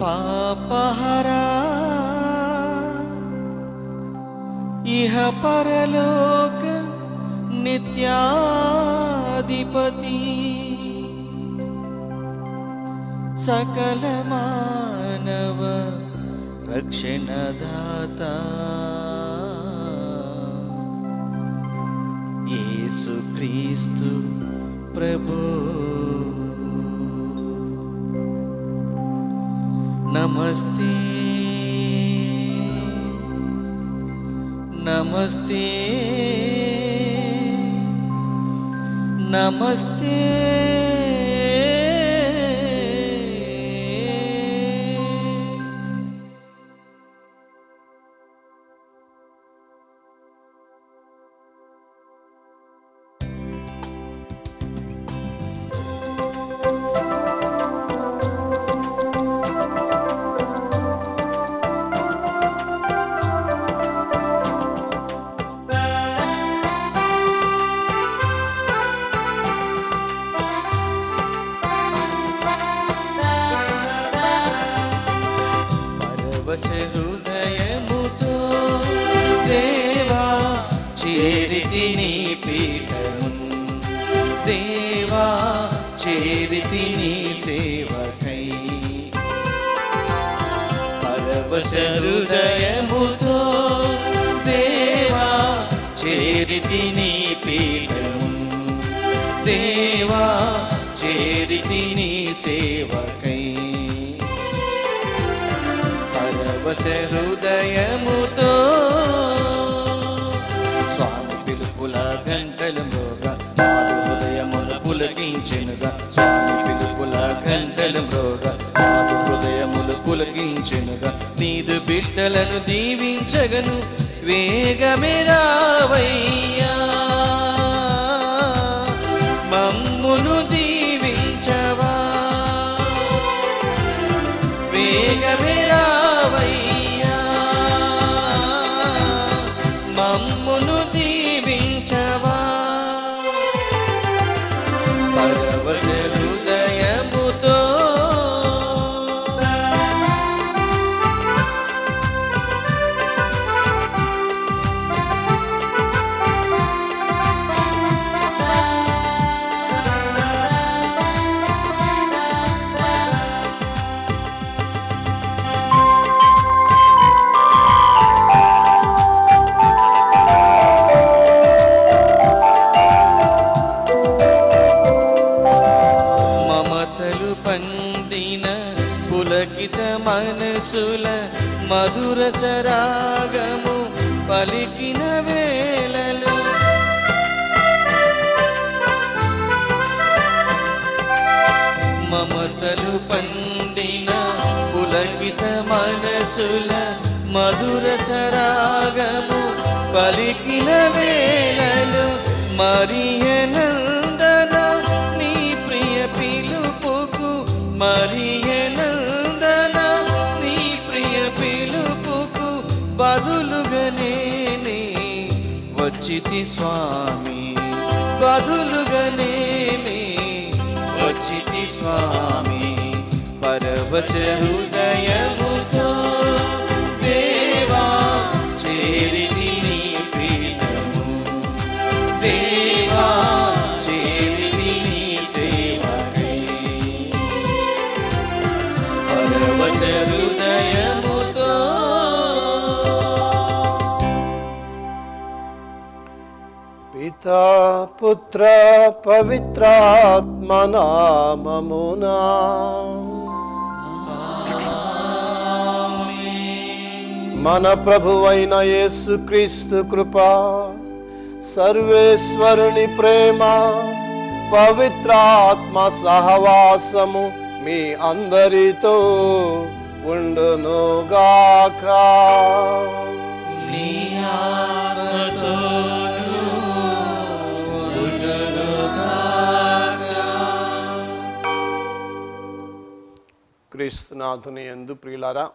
పాపహరా ఇహ పరలోక నిత్యాధిపతి సకల మానవ రక్షణదాత యేసుక్రీస్తు ప్రభు నమస్తే నమస్తే నమస్తే పరవశ హృదయముతో దేవా చేరితి నీ పీఠమున్ దేవా చేరితి నీ సేవకై పరవశ హృదయముతో దేవా చేరితి నీ పీఠమున్ దేవా చేరితి నీ సేవకై పరవశ హృదయముతో స్వామి పిలుపుల గంటలు మ్రోగ మారు హృదయముల పులకించెనుగా స్వామి పిలుపుల గంటలు మ్రోగ మారు హృదయములు పులకించెనుగా నీదు బిడ్డలను దీవించగను వేగమే రావయ్యా మమ్మును దీవించవా వేగమే రావయ్యా మమ్మును దీవించవా పరవశ హృదయముతో మమతలు పండిన పులకిత మనసుల మధుర సరాగము పలికిన వేళలు మమతలు పండిన పులకిత మనసుల మధుర సరాగము పలికిన వేళలు మరియనందన నీ ప్రియ పిలుపుకు మరియనందన నీ ప్రియ పిలుపుకు బదులుగా నేనే వచ్చితి స్వామి బదులుగా నేనే వచ్చితి స్వామి పరవశ హృదయముతో దేవా చేరితి నీ పీఠము దేవా చేరితి నీ సేవకై పరవశ హృదయముతో పితా పుత్ర పవిత్రాత్మ నామమునా మన ప్రభువైన యేసుక్రీస్తు కృప సర్వేశ్వరుని ప్రేమ పవిత్రాత్మ సహవాసము మీ అందరితో ఉండునుగాక నీ ఆత్మతోను ఉండునుగాక. క్రీస్తునాథుని ఎందు ప్రియులారా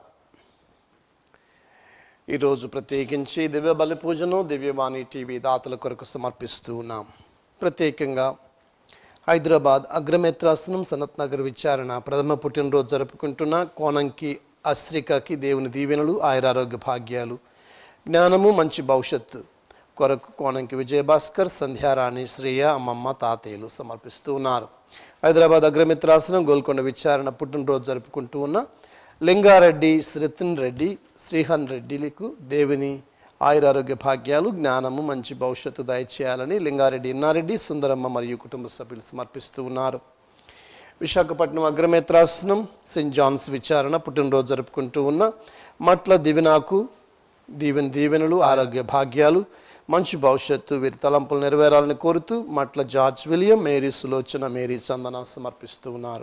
ఈరోజు ప్రత్యేకించి దివ్య బలి పూజను దివ్యవాణి టీవీ దాతల కొరకు సమర్పిస్తూ ఉన్నాం ప్రత్యేకంగా హైదరాబాద్ అగ్రమిత్రాసనం సనత్ నగర్ విచారణ ప్రథమ పుట్టినరోజు జరుపుకుంటున్న కోనంకి అశ్రికకి దేవుని దీవెనలు ఆయురారోగ్య భాగ్యాలు జ్ఞానము మంచి భవిష్యత్తు కొరకు కోనంకి విజయభాస్కర్ సంధ్యారాణి శ్రేయ అమ్మమ్మ తాతయ్యలు సమర్పిస్తూ ఉన్నారు హైదరాబాద్ అగ్రమిత్రాసనం గోల్కొండ విచారణ పుట్టినరోజు జరుపుకుంటూ ఉన్న లింగారెడ్డి శ్రితిన్ రెడ్డి శ్రీహన్ రెడ్డిలకు దేవుని ఆయురారోగ్య భాగ్యాలు జ్ఞానము మంచి భవిష్యత్తు దయచేయాలని లింగారెడ్డి ఇన్నారెడ్డి సుందరమ్మ మరియు కుటుంబ సభ్యులు సమర్పిస్తూ ఉన్నారు విశాఖపట్నం అగ్రమిత్రాసనం సెయింట్ జాన్స్ విచారణ పుట్టినరోజు జరుపుకుంటూ ఉన్న మట్ల దివినాకు దీవెన దీవెనలు ఆరోగ్య భాగ్యాలు మంచి భవిష్యత్తు వీరి తలంపులు నెరవేరాలని కోరుతూ Matla George William Mary Sulochana Mary Chandana సమర్పిస్తూ ఉన్నారు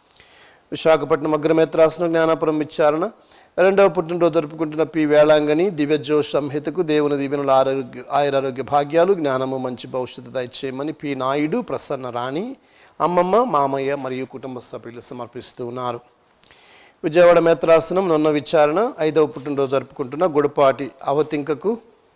విశాఖపట్నం అగ్రమేత్రాసన జ్ఞానాపురం విచారణ రెండవ పుట్టినరోజు జరుపుకుంటున్న పి వేళాంగని దివ్యజో సంహితకు దేవుని దీవెనల ఆరోగ్య ఆయురారోగ్య భాగ్యాలు జ్ఞానము మంచి భవిష్యత్తు దయచేయమని పి నాయుడు ప్రసన్న రాణి అమ్మమ్మ మామయ్య మరియు కుటుంబ సభ్యులు సమర్పిస్తూ ఉన్నారు విజయవాడ మేత్రాసనం నొన్న విచారణ ఐదవ పుట్టినరోజు జరుపుకుంటున్న గుడిపాటి అవతింకకు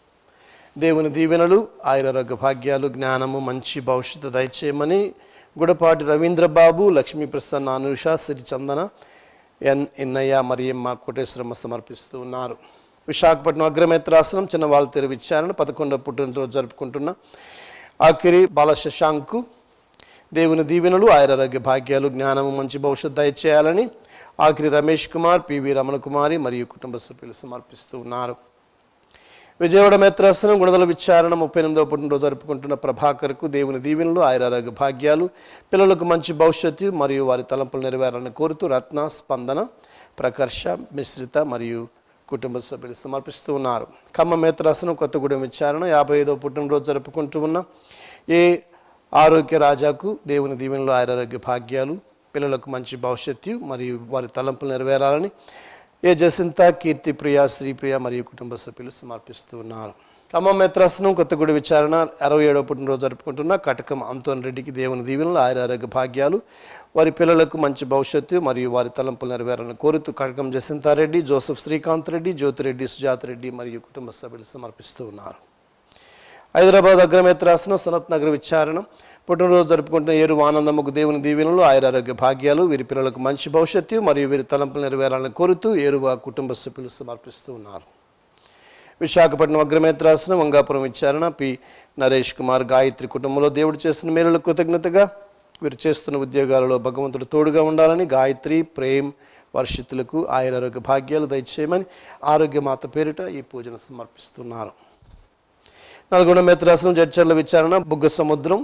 దేవుని దీవెనలు ఆయురారోగ్య భాగ్యాలు జ్ఞానము మంచి భవిష్యత్తు దయచేయమని గుడపాటి రవీంద్రబాబు లక్ష్మీ ప్రసన్న అనుష సిరిచందన ఎన్ ఎన్నయ్య మరియమ్మ కోటేశ్వరమ్మ సమర్పిస్తూ ఉన్నారు విశాఖపట్నం అగ్రమేత్రాసనం చిన్నవాళ్ళ తెరు విచారణ పదకొండవ పుట్టినరోజు జరుపుకుంటున్న ఆఖరి బాలశశాంకు దేవుని దీవెనలు ఆయురారోగ్య భాగ్యాలు జ్ఞానము మంచి భవిష్యత్తు దయచేయాలని ఆఖరి రమేష్ కుమార్ పివి రమణ కుమారి మరియు కుటుంబ సభ్యులు సమర్పిస్తూ ఉన్నారు విజయవాడ మేత్రాసనం గుణదల విచారణ ముప్పై ఎనిమిదవ పుట్టినరోజు జరుపుకుంటున్న ప్రభాకర్కు దేవుని దీవెనలు ఆయురారోగ్య భాగ్యాలు పిల్లలకు మంచి భవిష్యత్తు మరియు వారి తలంపులు నెరవేరాలని కోరుతూ రత్న స్పందన ప్రకర్ష మిశ్రిత మరియు కుటుంబ సభ్యులు సమర్పిస్తూ ఉన్నారు ఖమ్మం మేత్రాసనం కొత్తగూడెం విచారణ యాభై ఐదవ పుట్టినరోజు జరుపుకుంటూ ఉన్న ఏ ఆరోగ్య రాజాకు దేవుని దీవెనలు ఆయురారోగ్య భాగ్యాలు పిల్లలకు మంచి భవిష్యత్తు మరియు వారి తలంపులు నెరవేరాలని ఏ జసింత కీర్తి ప్రియ శ్రీప్రియ మరియు కుటుంబ సభ్యులు సమర్పిస్తూ ఉన్నారు ఖమ్మం మేత్రాసనం కొత్తగూడి విచారణ అరవై ఏడవ పుట్టినరోజు జరుపుకుంటున్న కటకం అంతోన్ రెడ్డికి దేవుని దీవెనలు ఆయురారోగ్య భాగ్యాలు వారి పిల్లలకు మంచి భవిష్యత్తు మరియు వారి తలంపులు నెరవేరాలని కోరుతూ కటకం జసింతారెడ్డి జోసెఫ్ శ్రీకాంత్ రెడ్డి జ్యోతిరెడ్డి సుజాత రెడ్డి మరియు కుటుంబ సభ్యులు సమర్పిస్తూ ఉన్నారు హైదరాబాద్ అగ్రమేత్రాసనం సనత్ నగర్ విచారణ పుట్టినరోజు జరుపుకుంటున్న ఏరు ఆనందమ్మకు దేవుని దీవెనలు ఆయురారోగ్య భాగ్యాలు వీరి పిల్లలకు మంచి భవిష్యత్తు మరియు వీరి తలంపులు నెరవేరాలని కోరుతూ ఏరువా కుటుంబ సభ్యులు సమర్పిస్తూ ఉన్నారు విశాఖపట్నం అగ్రమేత్రాసనం వంగాపురం విచారణ పి నరేష్ కుమార్ గాయత్రి కుటుంబంలో దేవుడు చేసిన మేలుల కృతజ్ఞతగా వీరు చేస్తున్న ఉద్యోగాలలో భగవంతుడు తోడుగా ఉండాలని గాయత్రి ప్రేమ్ వర్షితులకు ఆయురారోగ్య భాగ్యాలు దయచేయమని ఆరోగ్యమాత పేరిట ఈ పూజను సమర్పిస్తున్నారు నల్గొండ మేత్రాసనం జడ్చర్ల విచారణ బుగ్గ సముద్రం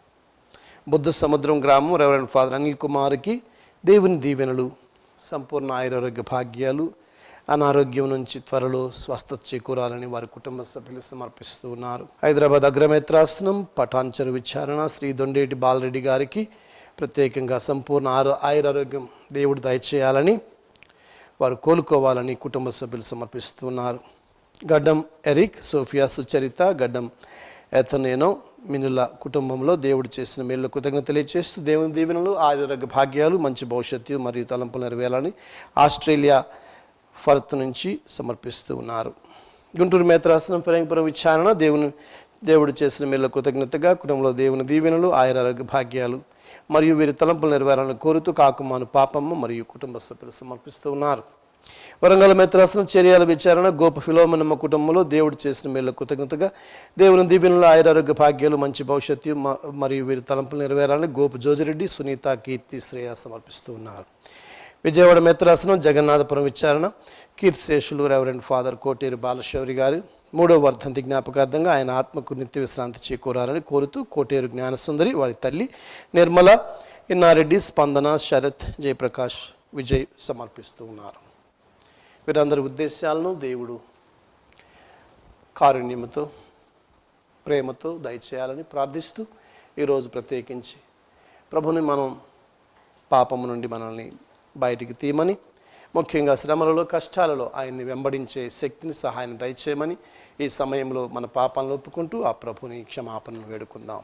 బుద్ధ సముద్రం గ్రామం రెవరెండ్ ఫాదర్ అనిల్ కుమార్కి దేవుని దీవెనలు సంపూర్ణ ఆయురారోగ్య భాగ్యాలు అనారోగ్యం నుంచి త్వరలో స్వస్థత చేకూరాలని వారి కుటుంబ సభ్యులు సమర్పిస్తూ ఉన్నారు హైదరాబాద్ అగ్రమేత్రాసనం పటాన్చరు విచారణ శ్రీ దొండేటి బాలరెడ్డి గారికి ప్రత్యేకంగా సంపూర్ణ ఆరో ఆయురారోగ్యం దేవుడు దయచేయాలని వారు కోలుకోవాలని కుటుంబ సభ్యులు సమర్పిస్తున్నారు గడ్డం ఎరిక్ సోఫియా సుచరిత గడ్డం ఎథనేనో మినుల కుటుంబంలో దేవుడు చేసిన మేలు కృతజ్ఞత తెలియజేస్తూ దేవుని దీవెనలు ఆరోగ్య భాగ్యాలు మంచి భవిష్యత్తు మరియు తలంపులు నెరవేరాలని ఆస్ట్రేలియా ఫర్త్ నుంచి సమర్పిస్తూ ఉన్నారు గుంటూరు మేత్రాసనం పెరంగపురం విచారణ దేవుని దేవుడు చేసిన మేలు కృతజ్ఞతగా కుటుంబంలో దేవుని దీవెనలు ఆయురారోగ్య భాగ్యాలు మరియు వీరి తలంపులు నెరవేరాలని కోరుతూ కాకుమాను పాపమ్మ మరియు కుటుంబ సభ్యులు సమర్పిస్తూ ఉన్నారు వరంగల్ మేత్రాసనం చర్యల విచారణ గోప ఫిలోమనమ్మ కుటుంబంలో దేవుడు చేసిన మేళ్ళ కృతజ్ఞతగా దేవుని దీవెనలు ఆయురారోగ్య భాగ్యాలు మంచి భవిష్యత్తు మ- మరియు వీరి తలంపులు నెరవేరాలని గోపు జోజిరెడ్డి సునీత కీర్తి శ్రేయ సమర్పిస్తూ ఉన్నారు విజయవాడ మేత్రాసనం జగన్నాథపురం విచారణ కీర్తిశేషులు రెవరెండ్ ఫాదర్ కోటేరు బాలశౌరి గారు మూడవ వర్ధంతి జ్ఞాపకార్థంగా ఆయన ఆత్మకు నిత్య విశ్రాంతి చేకూరాలని కోరుతూ కోటేరు జ్ఞానసుందరి వారి తల్లి నిర్మల ఇన్నారెడ్డి స్పందన శరత్ జయప్రకాష్ విజయ్ సమర్పిస్తూ ఉన్నారు వీరందరి ఉద్దేశాలను దేవుడు కారుణ్యముతో ప్రేమతో దయచేయాలని ప్రార్థిస్తూ ఈరోజు ప్రత్యేకించి ప్రభుని మనం పాపము నుండి మనల్ని బయటికి తీయమని ముఖ్యంగా శ్రమలలో కష్టాలలో ఆయన్ని వెంబడించే శక్తిని సహాయాన్ని దయచేయమని ఈ సమయంలో మన పాపాలను ఒప్పుకుంటూ ఆ ప్రభుని క్షమాపణను వేడుకుందాం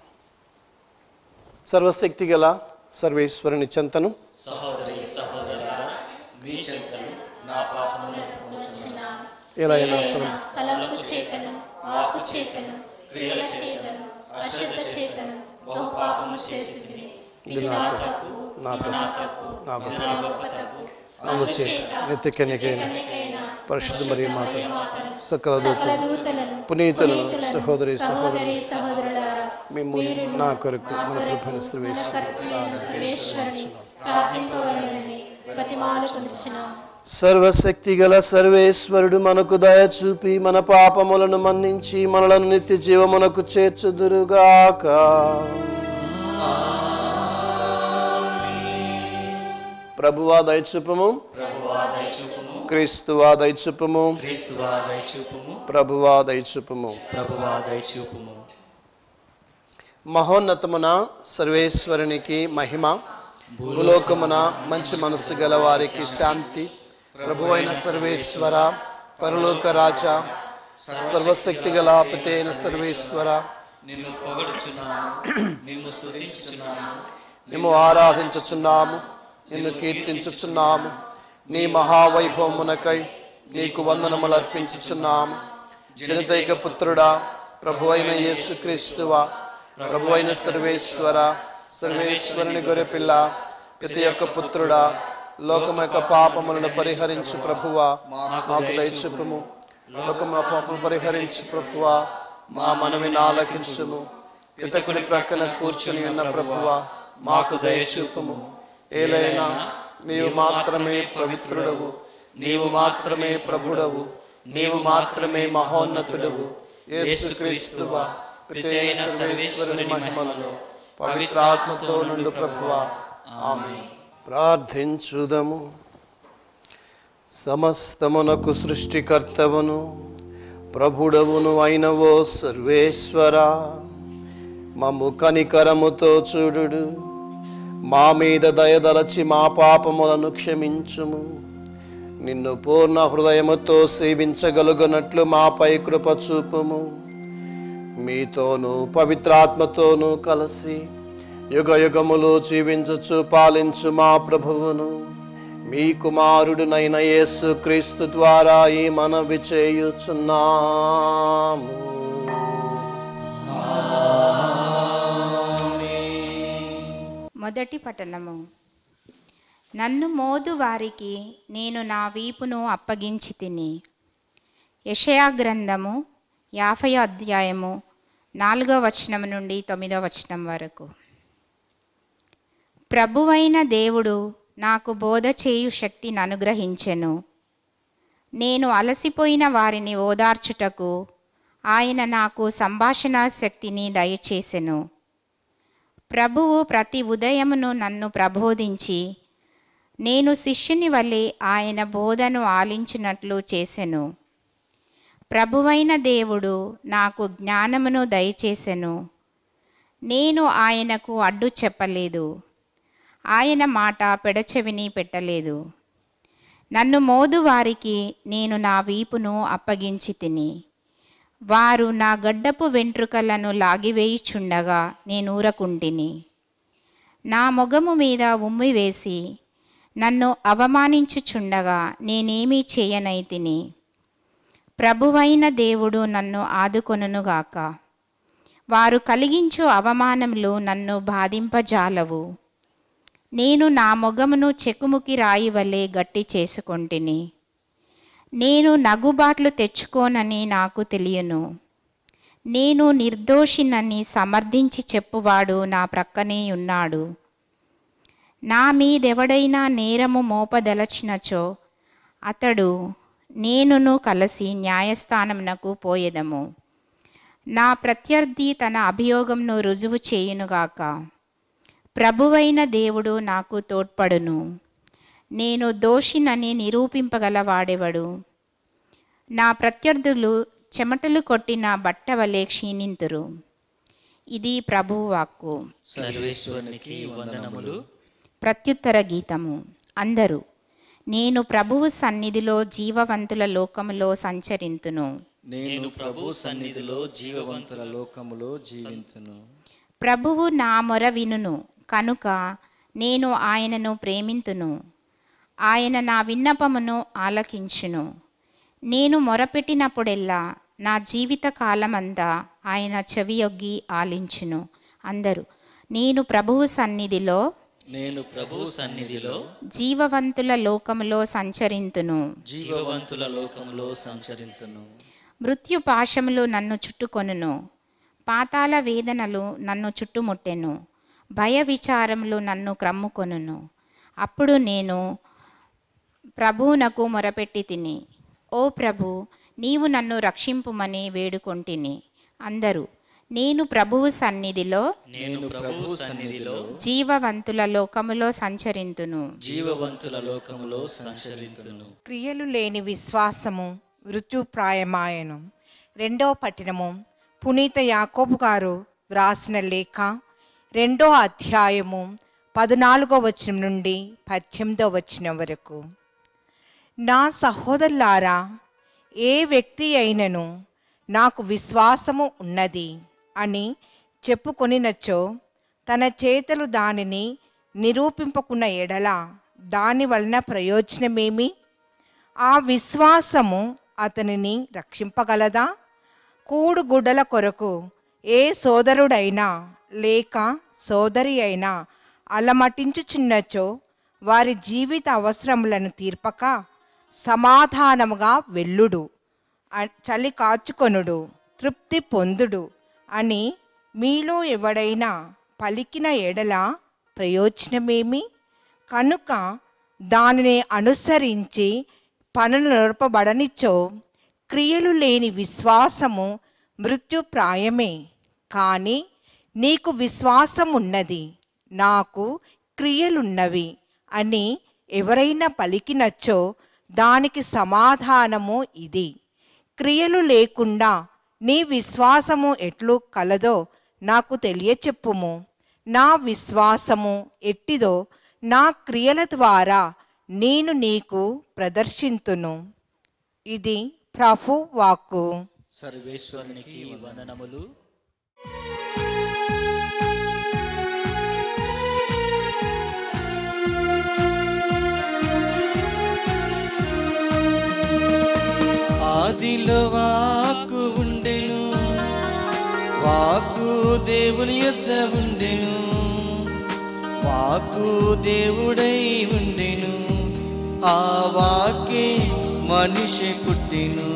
సర్వశక్తి గల సర్వేశ్వరుని చెంతను సహోదరి సహోదరా మీ చింతను నా పాపమును మోచుచున్నాను. ఎలా అయినా తలంపు చేతను వాకు చేతను క్రియల చేతను అశ్రద్ధ చేతను బహుపాపము చేసింది ఇది నా తప్పు నా తప్పు నా తప్పు అందుచేత నిత్య కన్యకైన పరిశుద్ధ మరియు మాత సకల దూతలు దూతలను పునీతులను సహోదరి సహోదరు సహోదరి సహోదరులారా మిమ్మల్ని నా కొరకు మన ప్రభు శ్రీవేశ్వరు సర్వేశ్వరుని ప్రార్థింపవలనని ప్రతిమాలు కొలుచున్నాం సర్వశక్తి గల సర్వేశ్వరుడు మనకు దయ చూపి మన పాపములను మన్నించి మనలను నిత్య జీవమునకు చేర్చుదురుగాక ప్రభువా దయచూపము ప్రభువా దయచూపుము క్రీస్తువా దయచూపము క్రీస్తువా దయచూపుము ప్రభువా దయచూపము ప్రభువా దయచూపుము మహోన్నతమున సర్వేశ్వరునికి మహిమ భూలోకమున మంచి మనస్సు గల వారికి శాంతి ప్రభువైన సర్వేశ్వర పరలోక రాజా సర్వశక్తి గల పితే అయిన సర్వేశ్వర నిన్ను పొగడుచున్నాము నిన్ను స్తుతించుచున్నాము మేము ఆరాధించుచున్నాము నిన్ను కీర్తించుచున్నాము నీ మహావైభవమునకై నీకు వందనములు అర్పించుచున్నాము జనితైక పుత్రుడా ప్రభు అయిన యేసుక్రీస్తువా ప్రభు అయిన సర్వేశ్వర సర్వేశ్వరుని గొర్రెపిల్ల ప్రతి యొక్క పుత్రుడా లోకం యొక్క పాపములను పరిహరించు ప్రభువా మాకు దయచూపుము లోకం యొక్క పాపము పరిహరించు ప్రభువా మా మనవి ఆలకించుము పితకుడి ప్రక్కన కూర్చుని ఉన్న ప్రభువా మాకు దయచూపుము ఏలైనా నీవు మాత్రమే పవిత్రుడవు నీవు మాత్రమే ప్రభుడవు నీవు మాత్రమే మహోన్నతుడవు యేసుక్రీస్తువా పితైన సర్వేశ్వరుని మహిమలో పవిత్ర ఆత్మతో నుండు ప్రభువా ఆమె ప్రార్థించుదము సమస్తమునకు సృష్టికర్తవును ప్రభుడవును అయినవో సర్వేశ్వరా మమ్ము కనికరముతో చూడుడు మా మీద దయదలచి మా పాపములను క్షమించుము నిన్ను పూర్ణ హృదయముతో సేవించగలుగునట్లు మాపై కృప చూపుము మీతోనూ పవిత్రాత్మతోనూ కలిసి యుగ యుగములు జీవించుచు పాలించు మా ప్రభువును మీ కుమారుడునైన యేసు క్రీస్తు ద్వారా ఈ మనవి చేయుచున్నాము మొదటి పఠనము నన్ను మోదు వారికి నేను నా వీపును అప్పగించి తిని యషయా గ్రంథము యాభై అధ్యాయము నాలుగో వచనం నుండి తొమ్మిదో వచనం వరకు ప్రభువైన దేవుడు నాకు బోధ చేయు శక్తిని అనుగ్రహించెను నేను అలసిపోయిన వారిని ఓదార్చుటకు ఆయన నాకు సంభాషణ శక్తిని దయచేసెను ప్రభువు ప్రతి ఉదయమును నన్ను ప్రబోధించి నేను శిష్యుని వలె ఆయన బోధను ఆలించినట్లు చేసెను ప్రభువైన దేవుడు నాకు జ్ఞానమును దయచేసెను నేను ఆయనకు అడ్డు చెప్పలేదు ఆయన మాట పెడచెవిని పెట్టలేదు నన్ను మోదు వారికి నేను నా వీపును అప్పగించి తిని వారు నా గడ్డపు వెంట్రుకలను లాగివేయుచుండగా నేను ఊరకుంటిని నా మొగము మీద ఉమ్మి వేసి నన్ను అవమానించుచుండగా నేనేమీ చేయనైతిని ప్రభువైన దేవుడు నన్ను ఆదుకొనుగాక వారు కలిగించు అవమానములు నన్ను బాధింపజాలవు నేను నా మొగమును చెకుముకి రాయి వలె గట్టి చేసుకొంటిని నేను నగుబాట్లు తెచ్చుకోనని నాకు తెలియను నేను నిర్దోషినని సమర్థించి చెప్పువాడు నా ప్రక్కనే ఉన్నాడు నా మీదెవడైనా నేరము మోపదలచినచో అతడు నేనును కలిసి న్యాయస్థానమునకు పోయేదము నా ప్రత్యర్థి తన అభియోగంను రుజువు చేయునుగాక ప్రభువైన దేవుడు నాకు తోడ్పడును నేను దోషినని నిరూపింపగలవాడెవడు నా ప్రత్యర్థులు చెమటలు కొట్టిన బట్ట వలె క్షీణింతురు ఇది ప్రభువు వాక్కు సర్వేశ్వరునికి వందనములు ప్రత్యుత్తర గీతము అందరూ నేను ప్రభువు సన్నిధిలో జీవవంతుల లోకములో సంచరింతును నేను ప్రభు సన్నిధిలో జీవవంతుల లోకములో జీవింతును ప్రభువు నా మొర వినును కనుక నేను ఆయనను ప్రేమింతును ఆయన నా విన్నపమును ఆలకించును నేను మొరపెట్టినప్పుడెల్లా నా జీవిత కాలమంతా ఆయన చెవియొగ్గి ఆలించును అందరూ నేను ప్రభువు సన్నిధిలో నేను ప్రభు సన్నిధిలో జీవవంతుల లోకములో సంచరింతును జీవవంతుల లోకములో సంచరింతును మృత్యు పాశములు నన్ను చుట్టుకొనును పాతాల వేదనలు నన్ను చుట్టుముట్టెను భయ విచారములు నన్ను క్రమ్ముకొనును అప్పుడు నేను ప్రభువునకు మొరపెట్టి తిని ఓ ప్రభు నీవు నన్ను రక్షింపుమని వేడుకొంటిని అందరూ నేను ప్రభువు సన్నిధిలో నేను ప్రభు సన్నిధిలో జీవవంతుల లోకములో సంచరింతును జీవవంతుల లోకములో సంచరింతును క్రియలు లేని విశ్వాసము మృత్యుప్రాయమాయను రెండో పట్టణము పునీత యాకోబు గారు వ్రాసిన లేఖ రెండో అధ్యాయము పద్నాలుగో వచనం నుండి పద్దెనిమిదో వచనం వరకు నా సహోదరులారా ఏ వ్యక్తి అయినను నాకు విశ్వాసము ఉన్నది అని చెప్పుకొనినచో తన చేతులు దానిని నిరూపింపకున్న ఎడల దాని వలన ప్రయోజనమేమి ఆ విశ్వాసము అతనిని రక్షింపగలదా కూడుగుడ్డల కొరకు ఏ సోదరుడైనా లేక సోదరి అయినా అలమటించుచున్నచో వారి జీవిత అవసరములను తీర్పక సమాధానముగా వెళ్ళుడు అ- చలి కాచుకొనుడు తృప్తి పొందుడు అని మీలో ఎవడైనా పలికిన ఎడల ప్రయోజనమేమి కనుక దానిని అనుసరించి పనులు నడపబడనిచ్చో క్రియలు లేని విశ్వాసము మృత్యుప్రాయమే కానీ నీకు విశ్వాసం ఉన్నది నాకు క్రియలున్నవి అని ఎవరైనా పలికినచ్చో దానికి సమాధానము ఇది క్రియలు లేకుండా నీ విశ్వాసము ఎట్లు కలదో నాకు తెలియచెప్పుము నా విశ్వాసము ఎట్టిదో నా క్రియల ద్వారా నేను నీకు ప్రదర్శింతును ఇది ప్రభు వాక్కు సర్వేశ్వరునికి వందనములు ఆదిలో వాక్కు ఉండెను వాక్కు దేవుని యొద్ద ఉండెను వాక్కు దేవుడై ఉండెను ఆ వాక్కే మనిషి పుట్టెను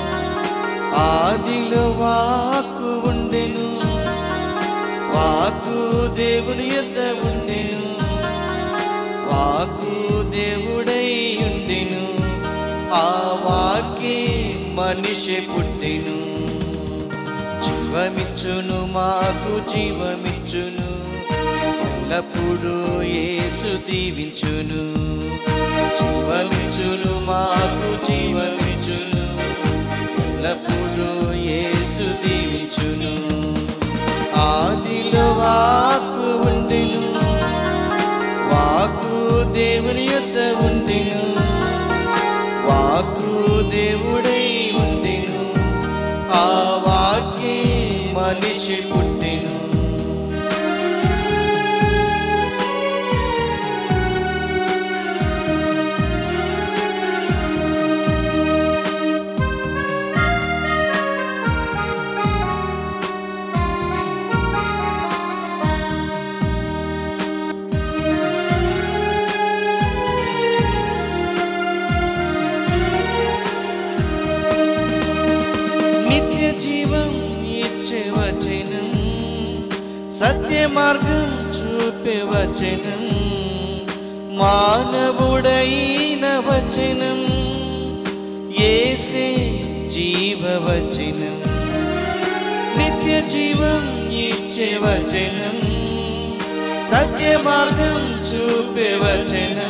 ఆదిలో వాక్కు ఉండెను వాక్కు దేవుని యొద్ద ఉండెను వాక్కు దేవుడై ఉండెను ఆ వాక్కే మనిషి పుట్టెను జీవమిచ్చును మాకు జీవమిచ్చును ఎల్లప్పుడూ యేసు దీవించును జీవమిచ్చును మాకు జీవమిచ్చును ఎల్లప్పుడూ యేసు దీవించును ఆదిలో వాక్కు ఉండెను వాక్కు దేవుని యొద్ద ఉండెను వాక్కు దేవుడై ఉండెను ఆ వాక్యే మనిషి పుట్టెను నిత్య జీవం ఇచ్చే వచనం సత్య మార్గం చూపే వచనం మానవుడైన వచనం ఏసే జీవవచనం నిత్య జీవం ఇచ్చే వచనం సత్య మార్గం చూపే వచనం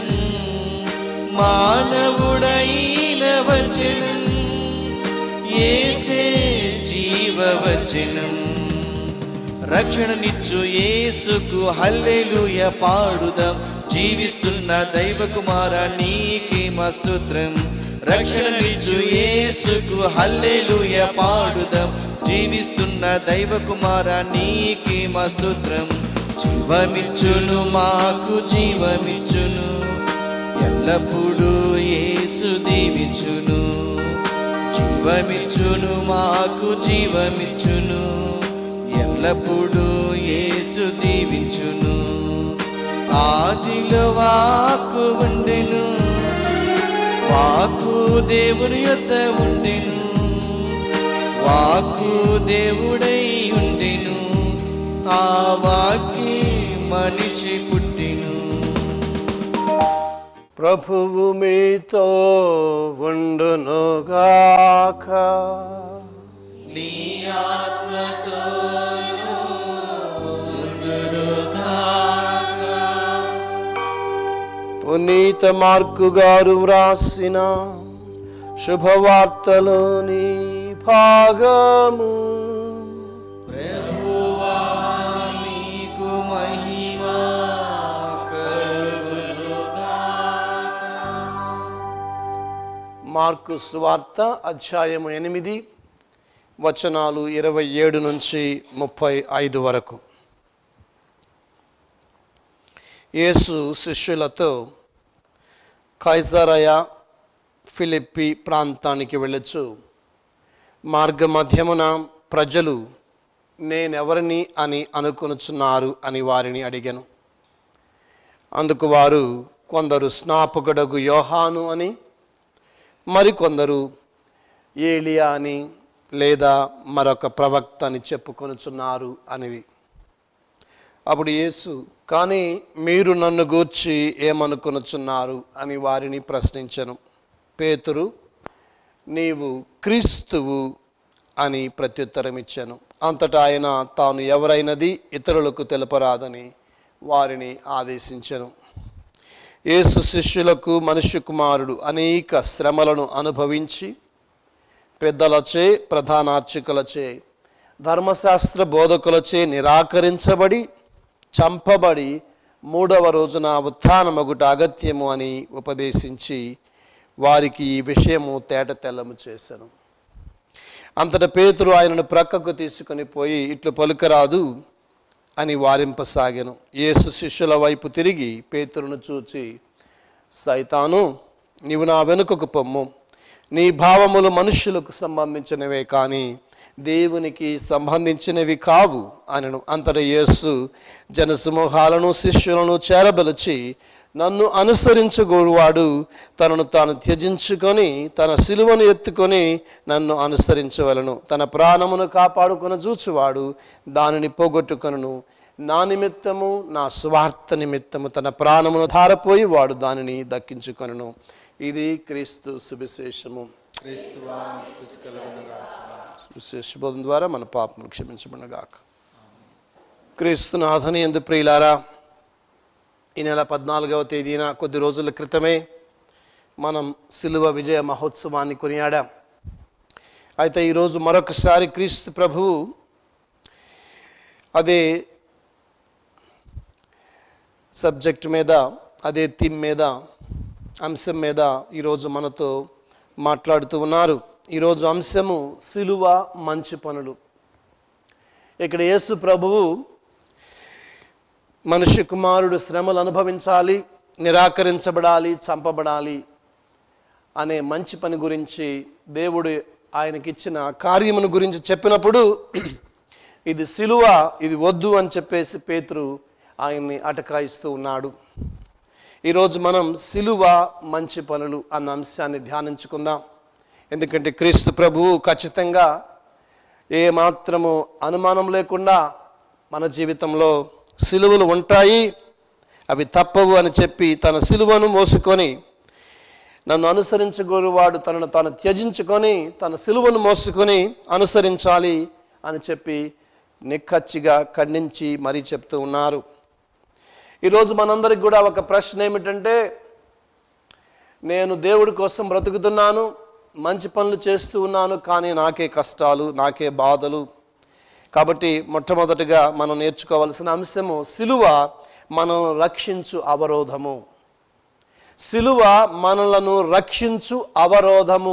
మానవుడైన వచనం ఏసే జీవవచనం రక్షణనిచ్చు యేసుకు హల్లెలూయ పాడుదాం జీవిస్తున్న దైవ కుమార నీకే మా స్తోత్రం రక్షణనిచ్చు యేసుకు హల్లెలూయ పాడుదాం జీవిస్తున్న దైవ కుమార నీకే మా స్తోత్రం జీవమిచ్చును మాకు జీవమిచ్చును ఎల్లప్పుడూ యేసు దీవించును జీవమిచ్చును మాకు జీవమిచ్చును ఎల్లప్పుడూ యేసు దీవించును ఆదిలో వాక్కు ఉండెను వాక్కు దేవుని యొద్ద ఉండెను వాక్కు దేవుడై ఉండెను ఆ వాక్కి మనిషి పుట్టెను ప్రభువు మీతో ఉండునుగాక నీ ఆత్మతో పునీత మార్కు గారు వ్రాసిన శుభవార్తలోని భాగము ప్రభువా నీకు మహిమ మార్కు సువార్త అధ్యాయము ఎనిమిది వచనాలు ఇరవై ఏడు నుంచి ముప్పై ఐదు వరకు యేసు శిష్యులతో కైజరయ ఫిలిప్పి ప్రాంతానికి వెళ్ళొచ్చు మార్గమధ్యమున ప్రజలు నేనెవరిని అని అనుకొనుచున్నారు అని వారిని అడిగాను అందుకు వారు కొందరు స్నాపకుడగు యోహాను అని మరికొందరు ఏలియా అని లేదా మరొక ప్రవక్త అని చెప్పుకొనుచున్నారు అనివి అప్పుడు యేసు కానీ మీరు నన్ను గూర్చి ఏమనుకొనుచున్నారు అని వారిని ప్రశ్నించను పేతురు నీవు క్రీస్తువు అని ప్రత్యుత్తరం ఇచ్చాను అంతటా ఆయన తాను ఎవరైనది ఇతరులకు తెలపరాదని వారిని ఆదేశించెను యేసు శిష్యులకు మనుష్య కుమారుడు అనేక శ్రమలను అనుభవించి పెద్దలచే ప్రధానార్చకులచే ధర్మశాస్త్ర బోధకులచే నిరాకరించబడి చంపబడి మూడవ రోజున ఉత్థానమగుట అగత్యము అని ఉపదేశించి వారికి ఈ విషయము తేట తెల్లము చేశాను అంతటా పేతురు ఆయనను ప్రక్కకు తీసుకొని పోయి ఇట్లు పలుకరాదు అని వారింపసాగాను యేసు శిష్యుల వైపు తిరిగి పేతురును చూచి సైతాను నీవు నా వెనుకకు పొమ్ము నీ భావములు మనుష్యులకు సంబంధించినవే కానీ దేవునికి సంబంధించినవి కావు అనను అంతట యేసు జనసమూహాలను శిష్యులను చేరబలిచి నన్ను అనుసరించగోరువాడు తనను తాను త్యజించుకొని తన సిలువను ఎత్తుకొని నన్ను అనుసరించవలను తన ప్రాణమును కాపాడుకొని చూచువాడు దానిని పోగొట్టుకొనును నా నిమిత్తము నా స్వార్థ నిమిత్తము తన ప్రాణమును ధారపోయి వాడు దానిని దక్కించుకొనును ఇది క్రీస్తు సువిశేషము సువిశేషబోధం ద్వారా మన పాపములు క్షమించబడగాక క్రీస్తునాథని ఎందు ప్రియులారా ఈ నెల పద్నాలుగవ తేదీన కొద్ది రోజుల క్రితమే మనం సిలువ విజయ మహోత్సవాన్ని కొనియాడాం అయితే ఈరోజు మరొకసారి క్రీస్తు ప్రభువు అదే సబ్జెక్ట్ మీద అదే థీమ్ మీద అంశం మీద ఈరోజు మనతో మాట్లాడుతూ ఉన్నారు ఈరోజు అంశము సిలువ మంచి పనులు ఇక్కడ యేసు ప్రభువు మనిషి కుమారుడు శ్రమలు అనుభవించాలి నిరాకరించబడాలి చంపబడాలి అనే మంచి పని గురించి దేవుడు ఆయనకిచ్చిన కార్యమును గురించి చెప్పినప్పుడు ఇది సిలువ ఇది వద్దు అని చెప్పేసి పేతురు ఆయన్ని అటకాయిస్తూ ఉన్నాడు ఈరోజు మనం సిలువ మంచి పనులు అన్న అంశాన్ని ధ్యానించుకుందాం ఎందుకంటే క్రీస్తు ప్రభువు ఖచ్చితంగా ఏ మాత్రము అనుమానం లేకుండా మన జీవితంలో సిలువలు ఉంటాయి అవి తప్పవు అని చెప్పి తన సిలువను మోసుకొని నన్ను అనుసరించగోరువాడు తనను తాను త్యజించుకొని తన సిలువను మోసుకొని అనుసరించాలి అని చెప్పి నిక్కచ్చిగా ఖండించి మరీ చెప్తూ ఉన్నారు ఈరోజు మనందరికి కూడా ఒక ప్రశ్న ఏమిటంటే నేను దేవుడి కోసం బ్రతుకుతున్నాను మంచి పనులు చేస్తూ ఉన్నాను కానీ నాకే కష్టాలు నాకే బాధలు కాబట్టి మొట్టమొదటిగా మనం నేర్చుకోవాల్సిన అంశము సిలువ మనం రక్షించు అవరోధము సిలువ మనలను రక్షించు అవరోధము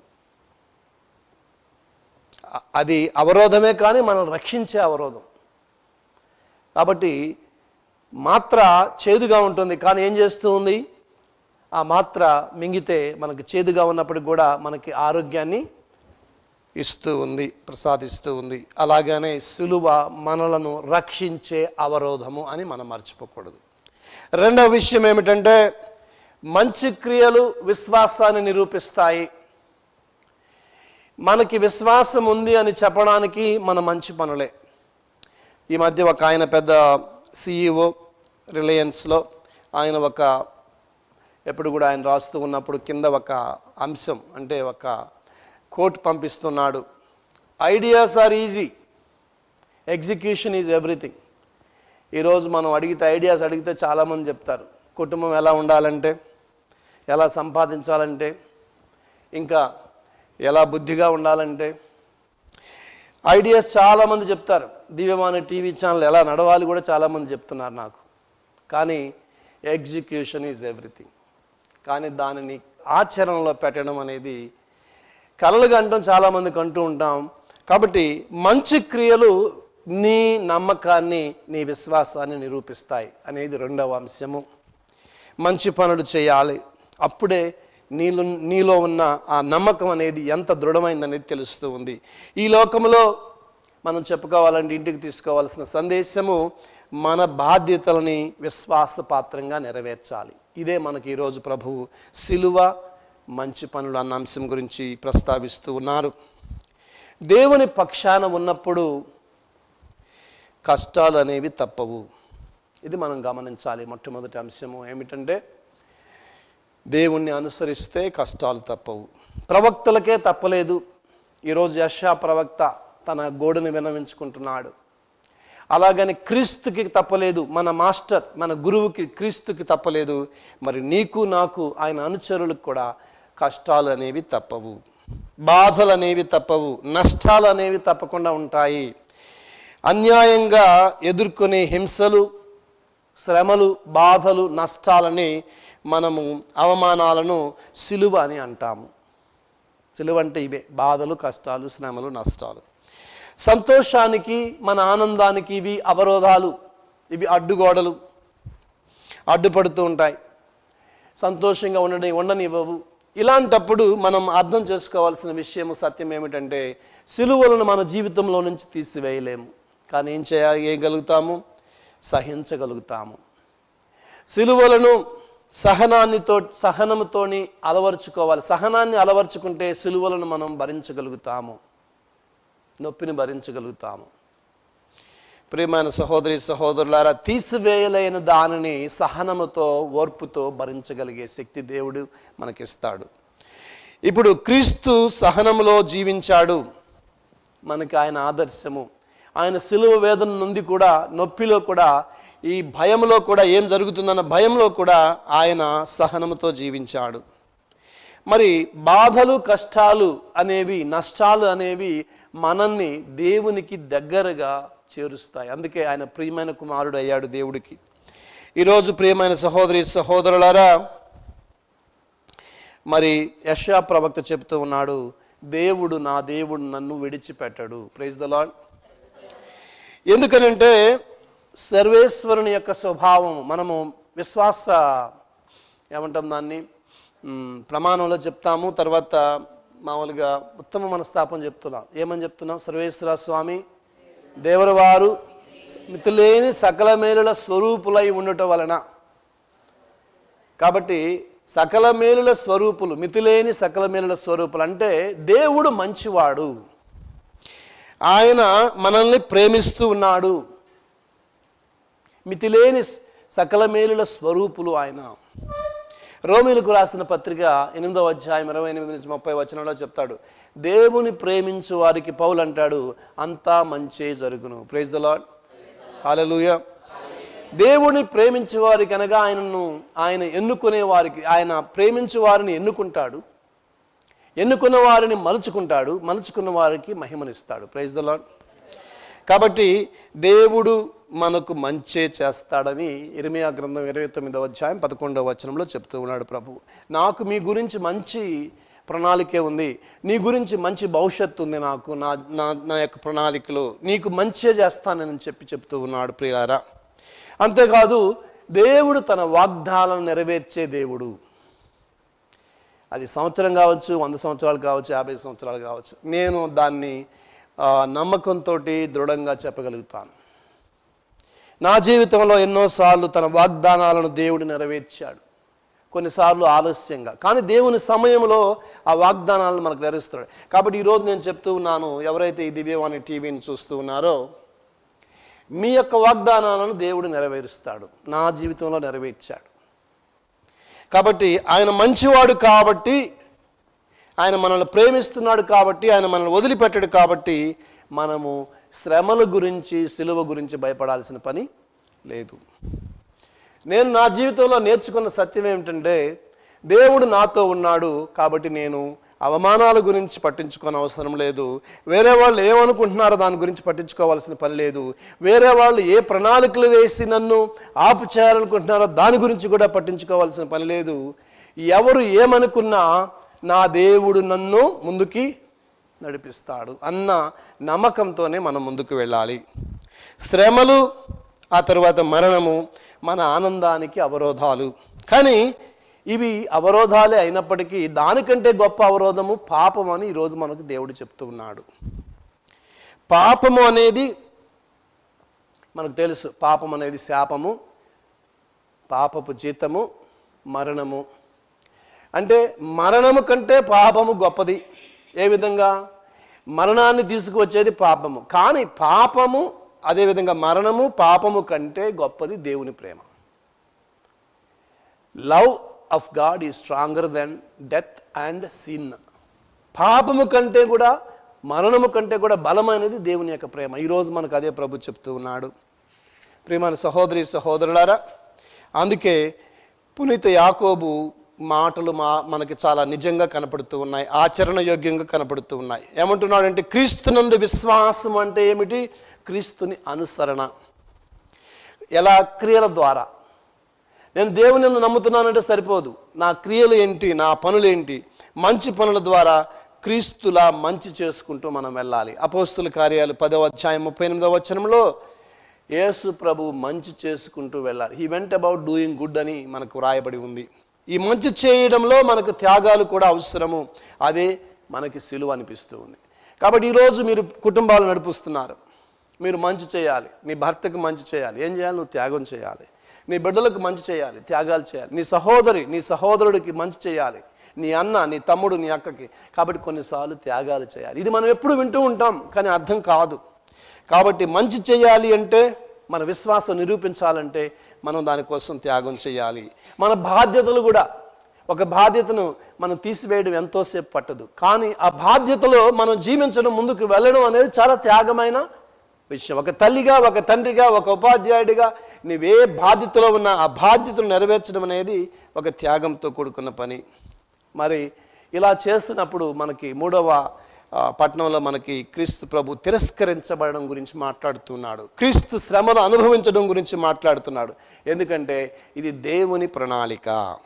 అ- అది అవరోధమే కానీ మనల్ని రక్షించే అవరోధం కాబట్టి మాత్ర చేదుగా ఉంటుంది కానీ ఏం చేస్తూ ఉంది ఆ మాత్ర మింగితే మనకు చేదుగా ఉన్నప్పటికి కూడా మనకి ఆరోగ్యాన్ని ఇస్తూ ఉంది ప్రసాదిస్తూ ఉంది అలాగనే సులువ మనలను రక్షించే అవరోధము అని మనం మర్చిపోకూడదు రెండవ విషయం ఏమిటంటే మంచి క్రియలు విశ్వాసాన్ని నిరూపిస్తాయి మనకి విశ్వాసం ఉంది అని చెప్పడానికి మన మంచి పనులే ఈ మధ్య ఒక ఆయన పెద్ద సిఇఓ రిలయన్స్లో ఆయన ఒక ఎప్పుడు కూడా ఆయన రాస్తూ ఉన్నప్పుడు కింద ఒక అంశం అంటే ఒక కోట్ పంపిస్తున్నాడు ideas are easy execution is everything ఈరోజు మనం అడిగితే ఐడియాస్ అడిగితే చాలామంది చెప్తారు కుటుంబం ఎలా ఉండాలంటే ఎలా సంపాదించాలంటే ఇంకా ఎలా బుద్ధిగా ఉండాలంటే ఐడియాస్ చాలామంది చెప్తారు దివ్యమాన టీవీ ఛానల్ ఎలా నడవాలి కూడా చాలామంది చెప్తున్నారు నాకు కానీ ఎగ్జిక్యూషన్ ఈజ్ ఎవ్రీథింగ్ కానీ దానిని ఆచరణలో పెట్టడం అనేది కలలుగా అంటాం చాలామందికి అంటూ ఉంటాం కాబట్టి మంచి క్రియలు నీ నమ్మకాన్ని నీ విశ్వాసాన్ని నిరూపిస్తాయి అనేది రెండవ అంశము మంచి పనులు చేయాలి అప్పుడే నీలో నీలో ఉన్న ఆ నమ్మకం అనేది ఎంత దృఢమైందనేది తెలుస్తూ ఉంది ఈ లోకంలో మనం చెప్పుకోవాలంటే ఇంటికి తీసుకోవాల్సిన సందేశము మన బాధ్యతలని విశ్వాసపాత్రంగా నెరవేర్చాలి ఇదే మనకి ఈరోజు ప్రభువు సిలువ మంచి పనులు అన్న అంశం గురించి ప్రస్తావిస్తూ ఉన్నారు దేవుని పక్షాన ఉన్నప్పుడు కష్టాలు అనేవి తప్పవు ఇది మనం గమనించాలి మొట్టమొదటి అంశము ఏమిటంటే దేవుణ్ణి అనుసరిస్తే కష్టాలు తప్పవు ప్రవక్తలకే తప్పలేదు ఈరోజు యశా ప్రవక్త తన గోడుని వినవించుకుంటున్నాడు అలాగని క్రీస్తుకి తప్పలేదు మన మాస్టర్ మన గురువుకి క్రీస్తుకి తప్పలేదు మరి నీకు నాకు ఆయన అనుచరులకు కూడా కష్టాలు అనేవి తప్పవు బాధలు అనేవి తప్పవు నష్టాలు అనేవి తప్పకుండా ఉంటాయి అన్యాయంగా ఎదుర్కొనే హింసలు శ్రమలు బాధలు నష్టాలని మనము అవమానాలను సిలువ అని అంటాము సిలువ అంటే ఇవే బాధలు కష్టాలు శ్రమలు నష్టాలు సంతోషానికి మన ఆనందానికి ఇవి అవరోధాలు ఇవి అడ్డుగోడలు అడ్డుపడుతూ ఉంటాయి సంతోషంగా ఉండని ఉండనివ్వవు ఇలాంటప్పుడు మనం అర్థం చేసుకోవాల్సిన విషయం సత్యం ఏమిటంటే సిలువలను మన జీవితంలో నుంచి తీసివేయలేము కానీ ఏం చేయగలుగుతాము సహించగలుగుతాము సిలువలను సహనాన్నితో సహనముతోని అలవర్చుకోవాలి సహనాన్ని అలవర్చుకుంటే సిలువలను మనం భరించగలుగుతాము నొప్పిని భరించగలుగుతాము ప్రియమైన సహోదరి సహోదరులారా తీసివేయలేని దానిని సహనముతో ఓర్పుతో భరించగలిగే శక్తి దేవుడు మనకిస్తాడు ఇప్పుడు క్రీస్తు సహనములో జీవించాడు మనకి ఆయన ఆదర్శము ఆయన సిలువ వేదన నుండి కూడా నొప్పిలో కూడా ఈ భయంలో కూడా ఏం జరుగుతుందన్న భయంలో కూడా ఆయన సహనముతో జీవించాడు మరి బాధలు కష్టాలు అనేవి నష్టాలు అనేవి మనల్ని దేవునికి దగ్గరగా చేరుస్తాయి అందుకే ఆయన ప్రియమైన కుమారుడు అయ్యాడు దేవుడికి ఈరోజు ప్రియమైన సహోదరి సహోదరులారా మరి యశా ప్రవక్త చెప్తూ ఉన్నాడు దేవుడు నా దేవుడు నన్ను విడిచిపెట్టడు ప్రైజ్ ద లాడ్ ఎందుకనంటే సర్వేశ్వరుని యొక్క స్వభావం మనము విశ్వాస ఏమంటాం దాన్ని మ్, ప్రమాణంలో చెప్తాము తర్వాత మామూలుగా ఉత్తమ మనస్తాపం చెప్తున్నాం ఏమని చెప్తున్నాం సర్వేశ్వర స్వామి దేవరు వారు మితిలేని సకల మేలుల స్వరూపులై ఉండటం వలన కాబట్టి సకల మేలుల స్వరూపులు మితిలేని సకల మేలుల స్వరూపులు అంటే దేవుడు మంచివాడు ఆయన మనల్ని ప్రేమిస్తూ ఉన్నాడు మితిలేని సకల మేలుల స్వరూపులు ఆయన రోమిలకు రాసిన పత్రిక ఎనిమిదవ అధ్యాయం ఇరవై ఎనిమిది నుంచి ముప్పై వచనంలో చెప్తాడు దేవుని ప్రేమించు వారికి పౌలు అంటాడు అంతా మంచే జరుగును ప్రైజ్ ద లాడ్ హాలూయ దేవుని ప్రేమించే వారికి అనగా ఆయనను ఆయన ఎన్నుకునే వారికి ఆయన ప్రేమించు వారిని ఎన్నుకుంటాడు ఎన్నుకున్న వారిని మలుచుకుంటాడు మలుచుకున్న వారికి మహిమనిస్తాడు ప్రైజ్ ద లాడ్ కాబట్టి దేవుడు మనకు మంచే చేస్తాడని ఇరిమియా గ్రంథం ఇరవై తొమ్మిదవ అధ్యాయం పదకొండవ వచనంలో చెప్తూ ఉన్నాడు ప్రభు నాకు మీ గురించి మంచి ప్రణాళికే ఉంది నీ గురించి మంచి భవిష్యత్తు ఉంది నాకు నా నా నా యొక్క ప్రణాళికలో నీకు మంచే చేస్తానని చెప్పి చెప్తూ ఉన్నాడు ప్రియారా అంతేకాదు దేవుడు తన వాగ్దాలను నెరవేర్చే దేవుడు అది సంవత్సరం కావచ్చు వంద సంవత్సరాలు కావచ్చు యాభై సంవత్సరాలు కావచ్చు నేను దాన్ని ఆ, నమ్మకంతో దృఢంగా చెప్పగలుగుతాను నా జీవితంలో ఎన్నోసార్లు తన వాగ్దానాలను దేవుడు నెరవేర్చాడు కొన్నిసార్లు ఆలస్యంగా కానీ దేవుని సమయంలో ఆ వాగ్దానాలను మనకు నెరవేరుస్తాడు కాబట్టి ఈరోజు నేను చెప్తూ ఉన్నాను ఎవరైతే ఈ దివ్యవాణి టీవీని చూస్తూ ఉన్నారో మీ యొక్క వాగ్దానాలను దేవుడు నెరవేరుస్తాడు నా జీవితంలో నెరవేర్చాడు కాబట్టి ఆయన మంచివాడు కాబట్టి ఆయన మనల్ని ప్రేమిస్తున్నాడు కాబట్టి ఆయన మనల్ని వదిలిపెట్టాడు కాబట్టి మనము శ్రమల గురించి సిలువ గురించి భయపడాల్సిన పని లేదు నేను నా జీవితంలో నేర్చుకున్న సత్యం ఏమిటంటే దేవుడు నాతో ఉన్నాడు కాబట్టి నేను అవమానాల గురించి పట్టించుకోని అవసరం లేదు వేరే వాళ్ళు ఏమనుకుంటున్నారో దాని గురించి పట్టించుకోవాల్సిన పని లేదు వేరే వాళ్ళు ఏ ప్రణాళికలు వేసి నన్ను ఆపు చేయాలనుకుంటున్నారో దాని గురించి కూడా పట్టించుకోవాల్సిన పని లేదు ఎవరు ఏమనుకున్నా నా దేవుడు నన్ను ముందుకి నడిపిస్తాడు అన్న నమ్మకంతోనే మనం ముందుకు వెళ్ళాలి శ్రమలు ఆ తర్వాత మరణము మన ఆనందానికి అవరోధాలు కానీ ఇవి అవరోధాలే అయినప్పటికీ దానికంటే గొప్ప అవరోధము పాపం అని ఈరోజు మనకు దేవుడు చెప్తూ ఉన్నాడు పాపము అనేది మనకు తెలుసు పాపం అనేది శాపము పాపపు జీతము మరణము అంటే మరణము కంటే పాపము గొప్పది ఏ విధంగా మరణాన్ని తీసుకువచ్చేది పాపము కానీ పాపము అదేవిధంగా మరణము పాపము కంటే గొప్పది దేవుని ప్రేమ love of God is stronger than death and sin పాపము కంటే కూడా మరణము కంటే కూడా బలమైనది దేవుని యొక్క ప్రేమ ఈరోజు మనకు అదే ప్రభు చెప్తూ ఉన్నాడు ప్రియమైన సహోదరి సహోదరులారా అందుకే పునీత యాకోబు మాటలు మా మనకి చాలా నిజంగా కనపడుతూ ఉన్నాయి ఆచరణ యోగ్యంగా కనపడుతూ ఉన్నాయి ఏమంటున్నాడంటే క్రీస్తునందు విశ్వాసం అంటే ఏమిటి క్రీస్తుని అనుసరణ ఎలా క్రియల ద్వారా నేను దేవుని యందు నమ్ముతున్నానంటే సరిపోదు నా క్రియలు ఏంటి నా పనులు ఏంటి మంచి పనుల ద్వారా క్రీస్తులా మంచి చేసుకుంటూ మనం వెళ్ళాలి అపోస్తుల కార్యాలు పదవ అధ్యాయం ముప్పై ఎనిమిదవ వచనంలో యేసు ప్రభు మంచి చేసుకుంటూ వెళ్ళాలి he went about doing good అని మనకు రాయబడి ఉంది ఈ మంచి చేయడంలో మనకు త్యాగాలు కూడా అవసరము అదే మనకి సిలువ అనిపిస్తూ ఉంది కాబట్టి ఈరోజు మీరు కుటుంబాలు నడిపిస్తున్నారు మీరు మంచి చేయాలి నీ భర్తకు మంచి చేయాలి ఏం చేయాలి నువ్వు త్యాగం చేయాలి నీ బిడ్డలకు మంచి చేయాలి త్యాగాలు చేయాలి నీ సహోదరి నీ సహోదరుడికి మంచి చేయాలి నీ అన్న నీ తమ్ముడు నీ అక్కకి కాబట్టి కొన్నిసార్లు త్యాగాలు చేయాలి ఇది మనం ఎప్పుడు వింటూ ఉంటాం కానీ అర్థం కాదు కాబట్టి మంచి చేయాలి అంటే మన విశ్వాసం నిరూపించాలంటే మనం దానికోసం త్యాగం చేయాలి మన బాధ్యతలు కూడా ఒక బాధ్యతను మనం తీసివేయడం ఎంతోసేపు పట్టదు కానీ ఆ బాధ్యతలో మనం జీవించడం ముందుకు వెళ్ళడం అనేది చాలా త్యాగమైన విషయం ఒక తల్లిగా ఒక తండ్రిగా ఒక ఉపాధ్యాయుడిగా నీవే బాధ్యతలో ఉన్న ఆ బాధ్యతను నెరవేర్చడం అనేది ఒక త్యాగంతో కూడుకున్న పని మరి ఇలా చేస్తున్నప్పుడు మనకి మూడవ ఆ, పట్టణంలో మనకి క్రీస్తు ప్రభు తిరస్కరించబడడం గురించి మాట్లాడుతున్నాడు క్రీస్తు శ్రమను అనుభవించడం గురించి మాట్లాడుతున్నాడు ఎందుకంటే ఇది దేవుని ప్రణాళిక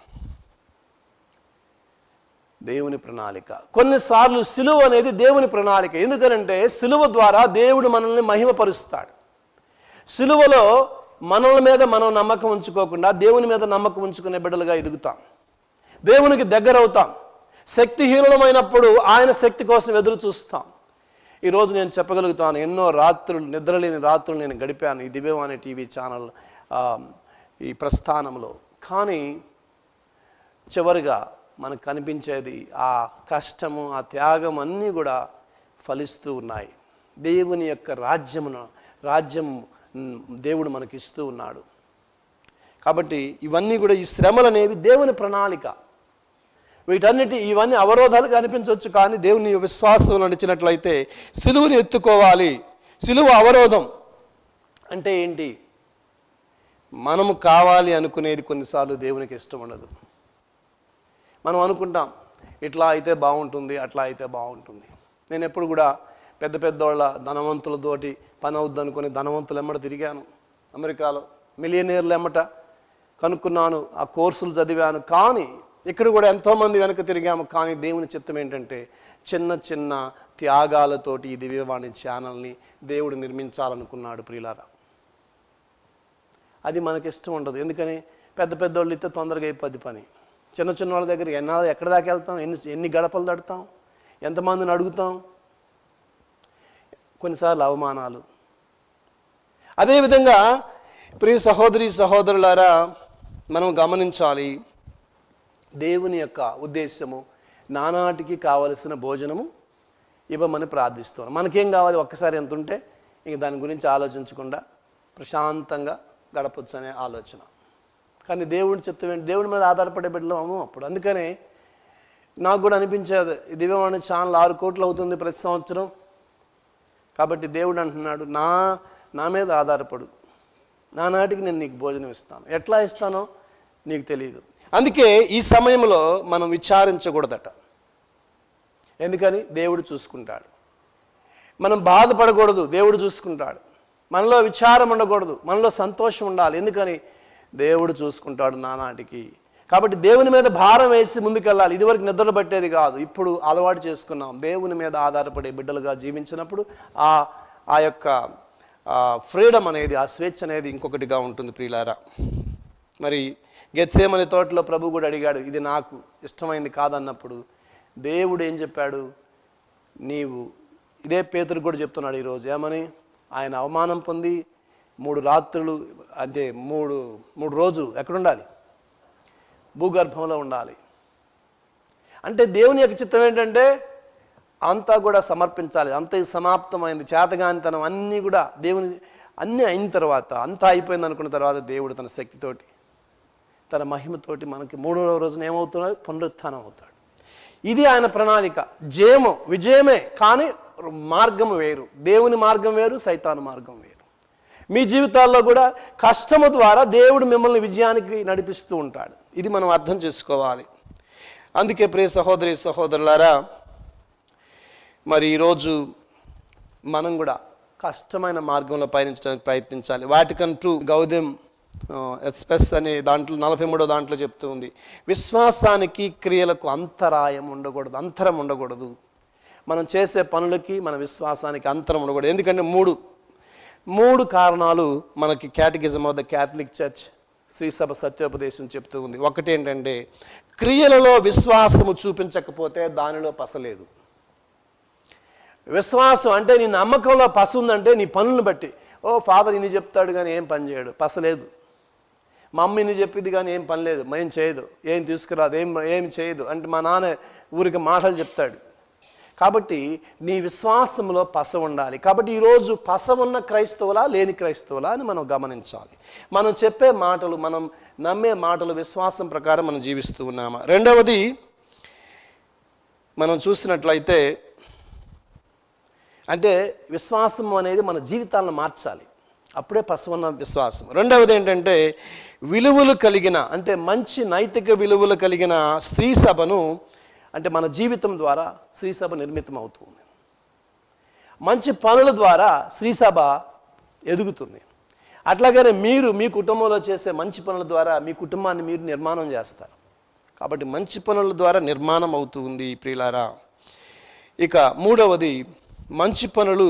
దేవుని ప్రణాళిక కొన్నిసార్లు సిలువ అనేది దేవుని ప్రణాళిక ఎందుకనంటే సిలువ ద్వారా దేవుడు మనల్ని మహిమపరుస్తాడు సిలువలో మనల మీద మనం నమ్మకం ఉంచుకోకుండా దేవుని మీద నమ్మకం ఉంచుకునే బిడ్డలుగా ఎదుగుతాం దేవునికి దగ్గర అవుతాం శక్తిహీనులమైనప్పుడు ఆయన శక్తి కోసం ఎదురు చూస్తాం ఈరోజు నేను చెప్పగలుగుతాను ఎన్నో రాత్రులు నిద్రలేని రాత్రులు నేను గడిపాను ఈ దివ్యవాణి టీవీ ఛానల్ ఆ, ఈ ప్రస్థానంలో కానీ చివరిగా మనకు కనిపించేది ఆ కష్టము ఆ త్యాగం అన్నీ కూడా ఫలిస్తూ ఉన్నాయి దేవుని యొక్క రాజ్యమును రాజ్యం మ్, దేవుడు మనకి ఇస్తూ ఉన్నాడు కాబట్టి ఇవన్నీ కూడా ఈ శ్రమలు అనేవి దేవుని ప్రణాళిక వీటన్నిటి ఇవన్నీ అవరోధాలు కనిపించవచ్చు కానీ దేవుని విశ్వాసం నడిచినట్లయితే సిలువని ఎత్తుకోవాలి సిలువ అవరోధం అంటే ఏంటి మనము కావాలి అనుకునేది కొన్నిసార్లు దేవునికి ఇష్టం ఉండదు మనం అనుకుంటాం ఇట్లా అయితే బాగుంటుంది అట్లా అయితే బాగుంటుంది నేను ఎప్పుడు కూడా పెద్ద పెద్దోళ్ళ ధనవంతులతోటి పని అవుద్ది అనుకుని ధనవంతులు ఎమ్మట తిరిగాను అమెరికాలో మిలియనీర్లు ఎమ్మట కనుక్కున్నాను ఆ కోర్సులు చదివాను కానీ ఇక్కడ కూడా ఎంతోమంది వెనక తిరిగాము కానీ దేవుని చిత్తం ఏంటంటే చిన్న చిన్న త్యాగాలతోటి ఈ దివ్యవాణి ఛానల్ని దేవుడు నిర్మించాలనుకున్నాడు ప్రియులారా అది మనకి ఇష్టం ఉండదు ఎందుకని పెద్ద పెద్దోళ్ళు ఇస్తే తొందరగా అయిపోద్ది పని చిన్న చిన్న వాళ్ళ దగ్గర ఎన్నాళ్ళు ఎక్కడి దాకా వెళ్తాం ఎన్ని ఎన్ని గడపలు తడతాం ఎంతమందిని అడుగుతాం కొన్నిసార్లు అవమానాలు అదేవిధంగా ప్రియ సహోదరి సహోదరులారా మనం గమనించాలి దేవుని యొక్క ఉద్దేశము నానాటికి కావలసిన భోజనము ఇవ్వమని ప్రార్థిస్తున్నాం మనకేం కావాలి ఒక్కసారి ఎంత ఉంటే ఇంక దాని గురించి ఆలోచించకుండా ప్రశాంతంగా గడపొచ్చు అనే ఆలోచన కానీ దేవుడి చిత్తం ఏంటి దేవుడి మీద ఆధారపడే బిడ్డలము అప్పుడు అందుకనే నాకు కూడా అనిపించేది ఈ దివ్యవాణి ఛానల్ ఆరు కోట్లు అవుతుంది ప్రతి సంవత్సరం కాబట్టి దేవుడు అంటున్నాడు నా నా మీద ఆధారపడు నా నాటికి నేను నీకు భోజనం ఇస్తాను ఎట్లా ఇస్తానో నీకు తెలియదు అందుకే ఈ సమయంలో మనం విచారించకూడదట ఎందుకని దేవుడు చూసుకుంటాడు మనం బాధపడకూడదు దేవుడు చూసుకుంటాడు మనలో విచారం ఉండకూడదు మనలో సంతోషం ఉండాలి ఎందుకని దేవుడు చూసుకుంటాడు నానాటికి కాబట్టి దేవుని మీద భారం వేసి ముందుకెళ్ళాలి ఇదివరకు నిద్రలు పట్టేది కాదు ఇప్పుడు అలవాటు చేసుకున్నాం దేవుని మీద ఆధారపడే బిడ్డలుగా జీవించినప్పుడు ఆ ఆ యొక్క ఫ్రీడమ్ అనేది ఆ స్వేచ్ఛ అనేది ఇంకొకటిగా ఉంటుంది ప్రియులారా మరి గెత్సేమని తోటలో ప్రభు కూడా అడిగాడు ఇది నాకు ఇష్టమైంది కాదన్నప్పుడు దేవుడు ఏం చెప్పాడు నీవు ఇదే పేతురు కూడా చెప్తున్నాడు ఈరోజు ఏమని ఆయన అవమానం పొంది మూడు రాత్రులు అంటే మూడు మూడు రోజులు ఎక్కడుండాలి భూగర్భంలో ఉండాలి అంటే దేవుని యొక్క చిత్తం ఏంటంటే అంతా కూడా సమర్పించాలి అంత సమాప్తమైంది చేతగానితనం అన్నీ కూడా దేవుని అన్నీ అయిన తర్వాత అంతా అయిపోయింది అనుకున్న తర్వాత దేవుడు తన శక్తితోటి తన మహిమతోటి మనకి మూడవ రోజున ఏమవుతున్నాడు పునరుత్థానం అవుతాడు ఇది ఆయన ప్రణాళిక జయము విజయమే కానీ మార్గం వేరు దేవుని మార్గం వేరు సైతాను మార్గం వేరు మీ జీవితాల్లో కూడా కష్టము ద్వారా దేవుడు మిమ్మల్ని విజయానికి నడిపిస్తూ ఉంటాడు ఇది మనం అర్థం చేసుకోవాలి అందుకే ప్రియ సహోదరి సహోదరులారా మరి ఈరోజు మనం కూడా కష్టమైన మార్గంలో పయనించడానికి ప్రయత్నించాలి వాటికన్ టు గౌదెం ఎక్స్ప్రెస్ అనే దాంట్లో నలభై మూడో దాంట్లో చెప్తూ ఉంది విశ్వాసానికి క్రియలకు అంతరాయం ఉండకూడదు అంతరం ఉండకూడదు మనం చేసే పనులకి మన విశ్వాసానికి అంతరం ఉండకూడదు ఎందుకంటే మూడు మూడు కారణాలు మనకి catechism of the Catholic Church శ్రీసభ సత్యోపదేశం చెప్తూ ఉంది ఒకటి ఏంటంటే క్రియలలో విశ్వాసము చూపించకపోతే దానిలో పసలేదు విశ్వాసం అంటే నీ నమ్మకంలో పస ఉందంటే నీ పనులను బట్టి ఓ ఫాదర్ ఇన్ని చెప్తాడు కానీ ఏం పని చేయడు పసలేదు మమ్మీ ఇన్ని చెప్పింది కానీ ఏం పని లేదు ఏం చేయదు ఏం తీసుకురాదు ఏం ఏం చేయదు అంటే మా నాన్న ఊరికి మాటలు చెప్తాడు కాబట్టి నీ విశ్వాసంలో పస ఉండాలి కాబట్టి ఈరోజు పస ఉన్న క్రైస్తవులా లేని క్రైస్తవులా అని మనం గమనించాలి మనం చెప్పే మాటలు మనం నమ్మే మాటలు విశ్వాసం ప్రకారం మనం జీవిస్తూ ఉన్నామా రెండవది మనం చూసినట్లయితే అంటే విశ్వాసం అనేది మన జీవితాలను మార్చాలి అప్పుడే పసవన్న విశ్వాసం రెండవది ఏంటంటే విలువలు కలిగిన అంటే మంచి నైతిక విలువలు కలిగిన స్త్రీ సభను అంటే మన జీవితం ద్వారా స్త్రీ సభ నిర్మితం అవుతుంది మంచి పనుల ద్వారా స్త్రీ సభ ఎదుగుతుంది అట్లాగనే మీరు మీ కుటుంబంలో చేసే మంచి పనుల ద్వారా మీ కుటుంబాన్ని మీరు నిర్మాణం చేస్తారు కాబట్టి మంచి పనుల ద్వారా నిర్మాణం అవుతుంది ప్రియులారా ఇక మూడవది మంచి పనులు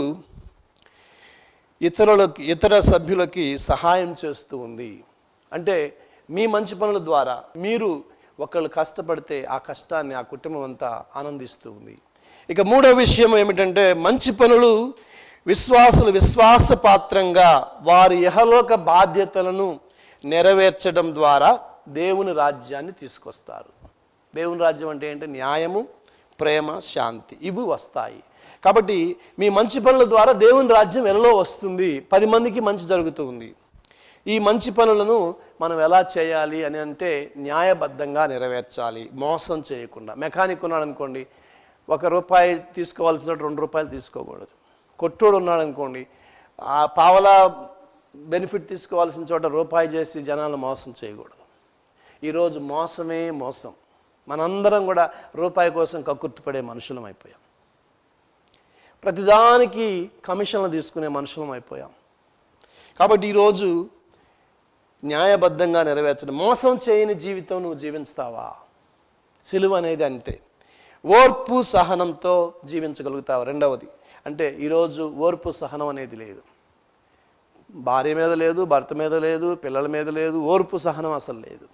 ఇతరులకి ఇతర సభ్యులకి సహాయం చేస్తూ ఉంది అంటే మీ మంచి పనుల ద్వారా మీరు ఒకళ్ళు కష్టపడితే ఆ కష్టాన్ని ఆ కుటుంబం అంతా ఆనందిస్తూ ఉంది ఇక మూడో విషయం ఏమిటంటే మంచి పనులు విశ్వాసులు విశ్వాసపాత్రంగా వారి యహలోక బాధ్యతలను నెరవేర్చడం ద్వారా దేవుని రాజ్యాన్ని తీసుకొస్తారు దేవుని రాజ్యం అంటే ఏంటి న్యాయము ప్రేమ శాంతి ఇవి వస్తాయి కాబట్టి మీ మంచి పనుల ద్వారా దేవుని రాజ్యం ఎలలో వస్తుంది పది మందికి మంచి జరుగుతుంది ఈ మంచి పనులను మనం ఎలా చేయాలి అని అంటే న్యాయబద్ధంగా నెరవేర్చాలి మోసం చేయకుండా మెకానిక్ ఉన్నాడు అనుకోండి ఒక రూపాయి తీసుకోవాల్సిన రెండు రూపాయలు తీసుకోకూడదు కొట్టోడు ఉన్నాడు అనుకోండి ఆ పావలా బెనిఫిట్ తీసుకోవాల్సిన చోట రూపాయి చేసి జనాలను మోసం చేయకూడదు ఈరోజు మోసమే మోసం మనందరం కూడా రూపాయి కోసం కక్కుర్తిపడే మనుషులం అయిపోయాం ప్రతిదానికి కమిషన్లు తీసుకునే మనుషులం అయిపోయాం కాబట్టి ఈరోజు న్యాయబద్ధంగా నెరవేర్చడం మోసం చేయని జీవితం నువ్వు జీవిస్తావా సిలువ అనేది అంతే ఓర్పు సహనంతో జీవించగలుగుతావు రెండవది అంటే ఈరోజు ఓర్పు సహనం అనేది లేదు భార్య మీద లేదు భర్త మీద లేదు పిల్లల మీద లేదు ఓర్పు సహనం అసలు లేదు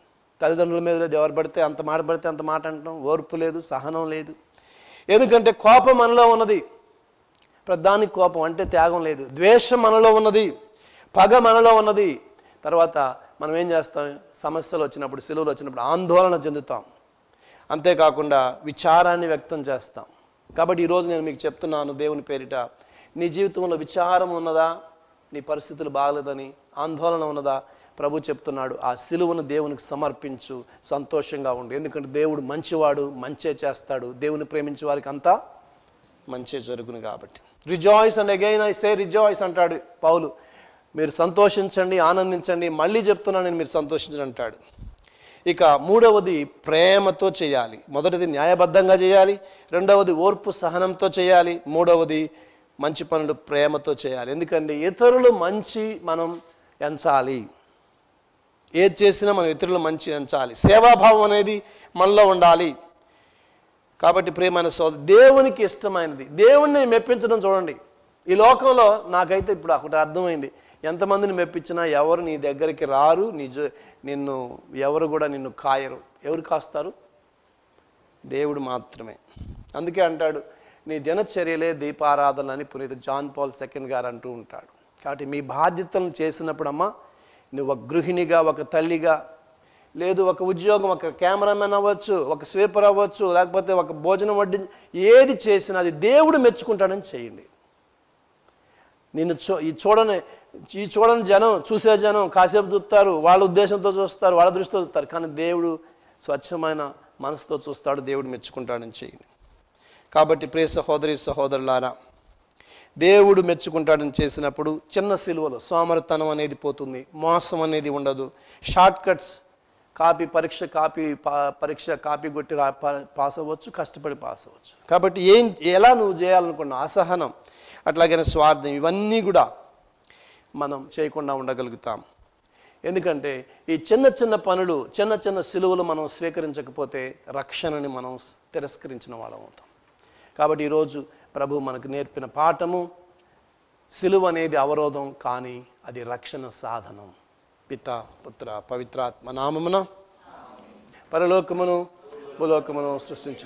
తల్లిదండ్రుల మీద లేదు ఎవరు పడితే అంత మాట పడితే అంత మాట అంటాం ఓర్పు లేదు సహనం లేదు ఎందుకంటే కోపం మనలో ఉన్నది ప్రధానికి కోపం అంటే త్యాగం లేదు ద్వేషం మనలో ఉన్నది పగ మనలో ఉన్నది తర్వాత మనం ఏం చేస్తాం సమస్యలు వచ్చినప్పుడు సెలవులు వచ్చినప్పుడు ఆందోళన చెందుతాం అంతేకాకుండా విచారాన్ని వ్యక్తం చేస్తాం కాబట్టి ఈరోజు నేను మీకు చెప్తున్నాను దేవుని పేరిట నీ జీవితంలో విచారం ఉన్నదా నీ పరిస్థితులు బాగలేదని ఆందోళన ఉన్నదా ప్రభు చెప్తున్నాడు ఆ సిలువను దేవునికి సమర్పించు సంతోషంగా ఉండు ఎందుకంటే దేవుడు మంచివాడు మంచే చేస్తాడు దేవుని ప్రేమించే వారికి అంతా మంచి జరుగును కాబట్టి rejoice and again I say rejoice అంటాడు పౌలు మీరు సంతోషించండి ఆనందించండి మళ్ళీ చెప్తున్నాను నేను మీరు సంతోషించండి అంటాడు ఇక మూడవది ప్రేమతో చేయాలి మొదటిది న్యాయబద్ధంగా చేయాలి రెండవది ఓర్పు సహనంతో చేయాలి మూడవది మంచి పనులు ప్రేమతో చేయాలి ఎందుకంటే ఇతరులు మంచి మనం ఎంచాలి ఏది చేసినా మనం ఇతరులు మంచి ఎంచాలి సేవాభావం అనేది మనలో ఉండాలి కాబట్టి ప్రేమైన సోద దేవునికి ఇష్టమైనది దేవుణ్ణి మెప్పించడం చూడండి ఈ లోకంలో నాకైతే ఇప్పుడు ఒకటి అర్థమైంది ఎంతమందిని మెప్పించినా ఎవరు నీ దగ్గరికి రారు నీ జో- నిన్ను ఎవరు కూడా నిన్ను కాయరు ఎవరు కాస్తారు దేవుడు మాత్రమే అందుకే అంటాడు నీ దినచర్యలే దీపారాధన అని పునీత జాన్ పాల్ సెకండ్ గారు అంటూ ఉంటాడు కాబట్టి మీ బాధ్యతలను చేసినప్పుడమ్మా నువ్వు ఒక గృహిణిగా ఒక తల్లిగా లేదు ఒక ఉద్యోగం ఒక కెమెరామెన్ అవ్వచ్చు ఒక స్వీపర్ అవ్వచ్చు లేకపోతే ఒక భోజనం వడ్డి ఏది చేసినా అది దేవుడు మెచ్చుకుంటాడని చేయండి నిన్ను చూ ఈ చూడని ఈ చూడని జనం చూసే జనం కాసేపు చూస్తారు వాళ్ళ ఉద్దేశంతో చూస్తారు వాళ్ళ దృష్టితో చూస్తారు కానీ దేవుడు స్వచ్ఛమైన మనసుతో చూస్తాడు దేవుడు మెచ్చుకుంటాడని చేయండి కాబట్టి ప్రియ సహోదరి సహోదరులారా దేవుడు మెచ్చుకుంటాడని చేసినప్పుడు చిన్న సిలువలు సోమరతనం అనేది పోతుంది మోసం అనేది ఉండదు షార్ట్ కట్స్ కాపీ పరీక్ష కాపీ పా- పరీక్ష కాపీ కొట్టి రా పా- పాస్ అవ్వచ్చు కష్టపడి పాస్ అవ్వచ్చు కాబట్టి ఏం ఎలా నువ్వు చేయాలనుకున్నావు అసహనం అట్లాగనే స్వార్థం ఇవన్నీ కూడా మనం చేయకుండా ఉండగలుగుతాం ఎందుకంటే ఈ చిన్న చిన్న పనులు చిన్న చిన్న సిలువలు మనం స్వీకరించకపోతే రక్షణని మనం తిరస్కరించిన వాళ్ళం అవుతాం కాబట్టి ఈరోజు ప్రభు మనకు నేర్పిన పాఠము సిలువ అనేది అవరోధం కానీ అది రక్షణ సాధనం పిత పుత్ర పవిత్రాత్మ నామమున పరలోకమును భూలోకమును సృష్టించు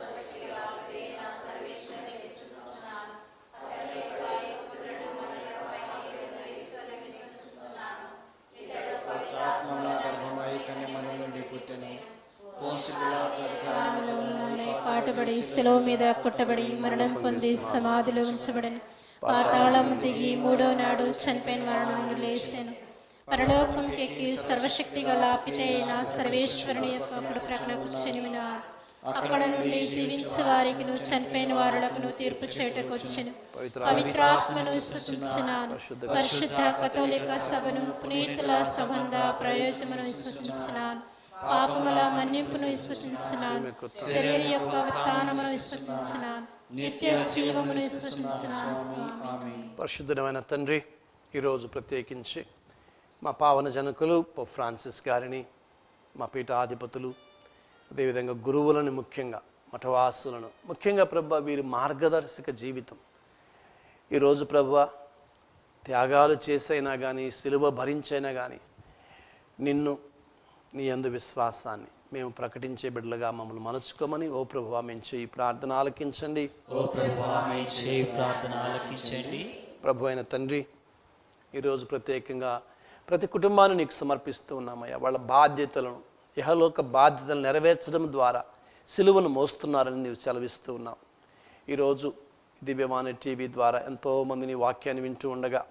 ఆత్మలో గర్భమై కన్యమల నుండి పుట్టెను పోన్సి పిలాతు అధికారములో కాలంలోనే పాటుబడి సెలవు మీద కొట్టబడి మరణం పొంది సమాధిలో ఉంచబడను పాతాళం దిగి మూడో నాడు చనిపోయిన మరణం నుండి లేచాను పరలోకంకి ఎక్కి సర్వశక్తి గల పితైన సర్వేశ్వరుని యొక్క కుడి ప్రక్కన కూర్చొని ఉన్నారు అక్కడ నుండి జీవించే వారికి నువ్వు చనిపోయిన వారులకు నువ్వు తీర్పు చేయటకు వచ్చాను పవిత్రాత్మను విశ్వసించినాను పరిశుద్ధ కథోలిక సభను పునీతుల సంబంధ ప్రయోజనమును విశ్వసించినాను పాపముల మన్నింపును విశ్వసించినాను శరీర యొక్క విత్తానమును విశ్వసించినాను నిత్య జీవమును విశ్వసించినాను స్వామి పరిశుద్ధమైన తండ్రి ఈరోజు ప్రత్యేకించి మా పావన జనకులు పోప్ ఫ్రాన్సిస్ గారిని మా పీఠాధిపతులు అదేవిధంగా గురువులను ముఖ్యంగా మఠవాసులను ముఖ్యంగా ప్రభు వీరి మార్గదర్శక జీవితం ఈరోజు ప్రభు త్యాగాలు చేసైనా కానీ సిలువ భరించైనా కానీ నిన్ను నీ యందు విశ్వాసాన్ని మేము ప్రకటించే బిడ్డలుగా మమ్మల్ని మలుచుకోమని ఓ ప్రభు మేము చేయి ప్రార్థన ఆలకించండి ఓ ప్రభువా మీ చేయి ప్రార్థన ఆలకించండి ప్రభు అయిన తండ్రి ఈరోజు ప్రత్యేకంగా ప్రతి కుటుంబాన్ని నీకు సమర్పిస్తూ ఉన్నామయ్యా వాళ్ళ బాధ్యతలను ఇహలోక బాధ్యతలు నెరవేర్చడం ద్వారా సిలువను మోస్తున్నారని నీవు సెలవిస్తూ ఉన్నావు ఈరోజు దివ్యమాన టీవీ ద్వారా ఎంతోమంది నీ వాక్యాన్ని వింటూ ఉండగా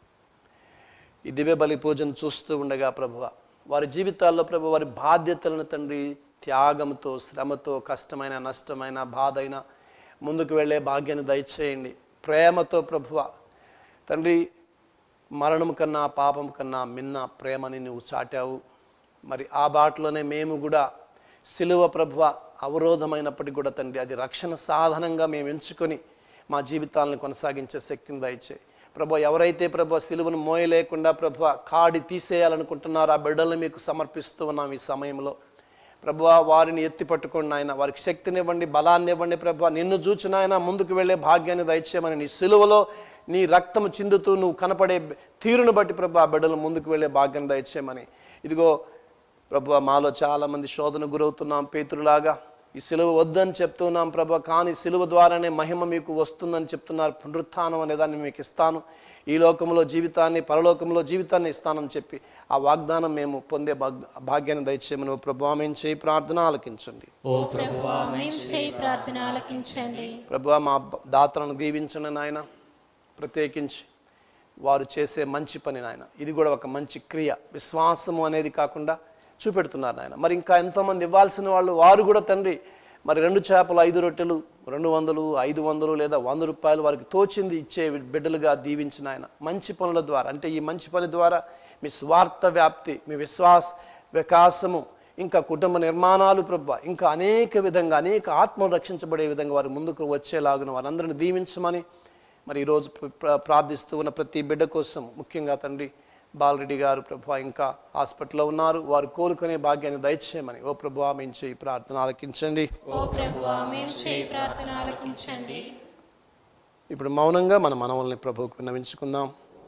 ఈ దివ్య బలి పూజను చూస్తూ ఉండగా ప్రభువ వారి జీవితాల్లో ప్రభు వారి బాధ్యతలను తండ్రి త్యాగంతో శ్రమతో కష్టమైన నష్టమైన బాధ అయినా ముందుకు వెళ్ళే భాగ్యాన్ని దయచేయండి ప్రేమతో ప్రభువ తండ్రి మరణం కన్నా పాపం కన్నా మిన్న ప్రేమని నువ్వు చాటావు మరి ఆ బాటలోనే మేము కూడా సిలువ ప్రభువ అవరోధమైనప్పటికీ కూడా తండ్రి అది రక్షణ సాధనంగా మేము ఎంచుకొని మా జీవితాలను కొనసాగించే శక్తిని దయచే ప్రభు ఎవరైతే ప్రభు సిలువను మోయలేకుండా ప్రభు కాడి తీసేయాలనుకుంటున్నారో ఆ బిడ్డలను మీకు సమర్పిస్తూ ఉన్నాం ఈ సమయంలో ప్రభు వారిని ఎత్తి పట్టుకోండి ఆయన వారికి శక్తినివ్వండి బలాన్ని ఇవ్వండి ప్రభు నిన్ను చూచిన ఆయన ముందుకు వెళ్ళే భాగ్యాన్ని దయచేయమని నీ సిలువలో నీ రక్తము చిందుతూ నువ్వు కనపడే తీరును బట్టి ప్రభు ఆ బిడ్డలు ముందుకు వెళ్ళే భాగ్యాన్ని దయచేయమని ఇదిగో ప్రభు మాలో చాలామంది శోధన గురవుతున్నాం పేతురులాగా ఈ సిలువ వద్దని చెప్తున్నాం ప్రభు కానీ సిలువ ద్వారానే మహిమ మీకు వస్తుందని చెప్తున్నారు పునరుత్థానం అనే దాన్ని మీకు ఇస్తాను ఈ లోకంలో జీవితాన్ని పరలోకంలో జీవితాన్ని ఇస్తానని చెప్పి ఆ వాగ్దానం మేము పొందే భాగ్ భాగ్యాన్ని దయచేయమని ఓ ప్రభు ఆమె చేయి ప్రార్థన ఆలకించండి ఓ ప్రభువా మేము చేయి ప్రార్థన ఆలకించండి ప్రభు మా దాతలను దీవించండి నాయన ప్రత్యేకించి వారు చేసే మంచి పని నాయన ఇది కూడా ఒక మంచి క్రియ విశ్వాసము అనేది కాకుండా చూపెడుతున్నారు నాయన మరి ఇంకా ఎంతోమంది ఇవ్వాల్సిన వాళ్ళు వారు కూడా తండ్రి మరి రెండు చేపలు ఐదు రొట్టెలు రెండు వందలు ఐదు వందలు లేదా వంద రూపాయలు వారికి తోచింది ఇచ్చే బిడ్డలుగా దీవించిన ఆయన మంచి పనుల ద్వారా అంటే ఈ మంచి పని ద్వారా మీ స్వార్థ వ్యాప్తి మీ విశ్వాస వికాసము ఇంకా కుటుంబ నిర్మాణాలు ప్రభ ఇంకా అనేక విధంగా అనేక ఆత్మలు రక్షించబడే విధంగా వారు ముందుకు వచ్చేలాగున వారందరిని దీవించమని మరి ఈరోజు ప్ర- ప్ర- ప్రార్థిస్తూ ఉన్న ప్రతి బిడ్డ కోసం ముఖ్యంగా తండ్రి బాలరెడ్డి గారు ప్రభు ఇంకా హాస్పిటల్లో ఉన్నారు వారు కోలుకునే భాగ్యాన్ని దయచేయమని ఓ ప్రభు ఆమె చేయి ప్రార్థన ఆలకించండి ఓ ప్రభువా మేము చేయి ప్రార్థన ఆలకించండి ఇప్పుడు మౌనంగా మన మనవల్ని ప్రభువుకు విన్నవించుకుందాం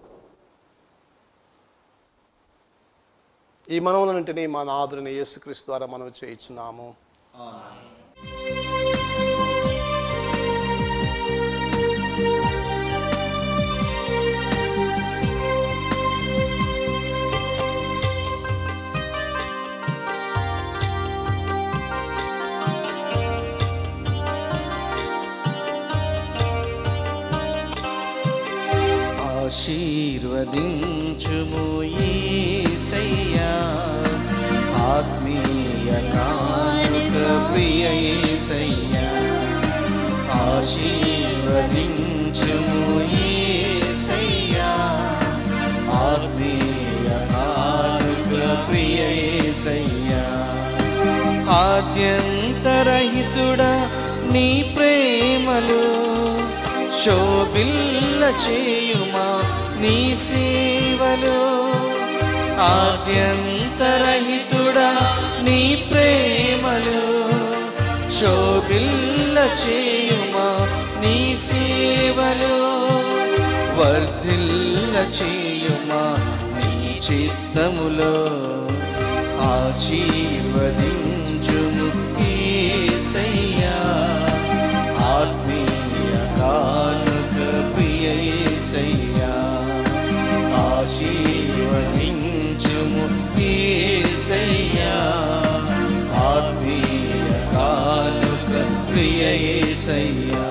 ఈ మనవులన్నింటినీ మా నాదుని యేసుక్రీస్తు ద్వారా మనం చేయించున్నాము ఆశీర్వదించుము యేసయ్యా ఆత్మీయ కానుక ప్రియ యేసయ్యా ఆశీర్వదించుము యేసయ్యా ఆత్మీయ కానుక ప్రియ యేసయ్యా ఆద్యంతరహితుడా నీ ప్రేమలో శోభిల్ల చేయుమా నీ సేవలో ఆద్యంతరహితుడా నీ ప్రేమలో శోభిల్ల చేయుమా నీ సేవలో వర్ధిల్ల చేయుమా నీ చిత్తములో ఆశీర్వదించుము యేసయ్యా ఆత్మీయ కానుక ప్రియ యేసయ్యా ఆశీర్వదించుము యేసయ్యా ఆత్మీయ కానుక ప్రియ యేసయ్యా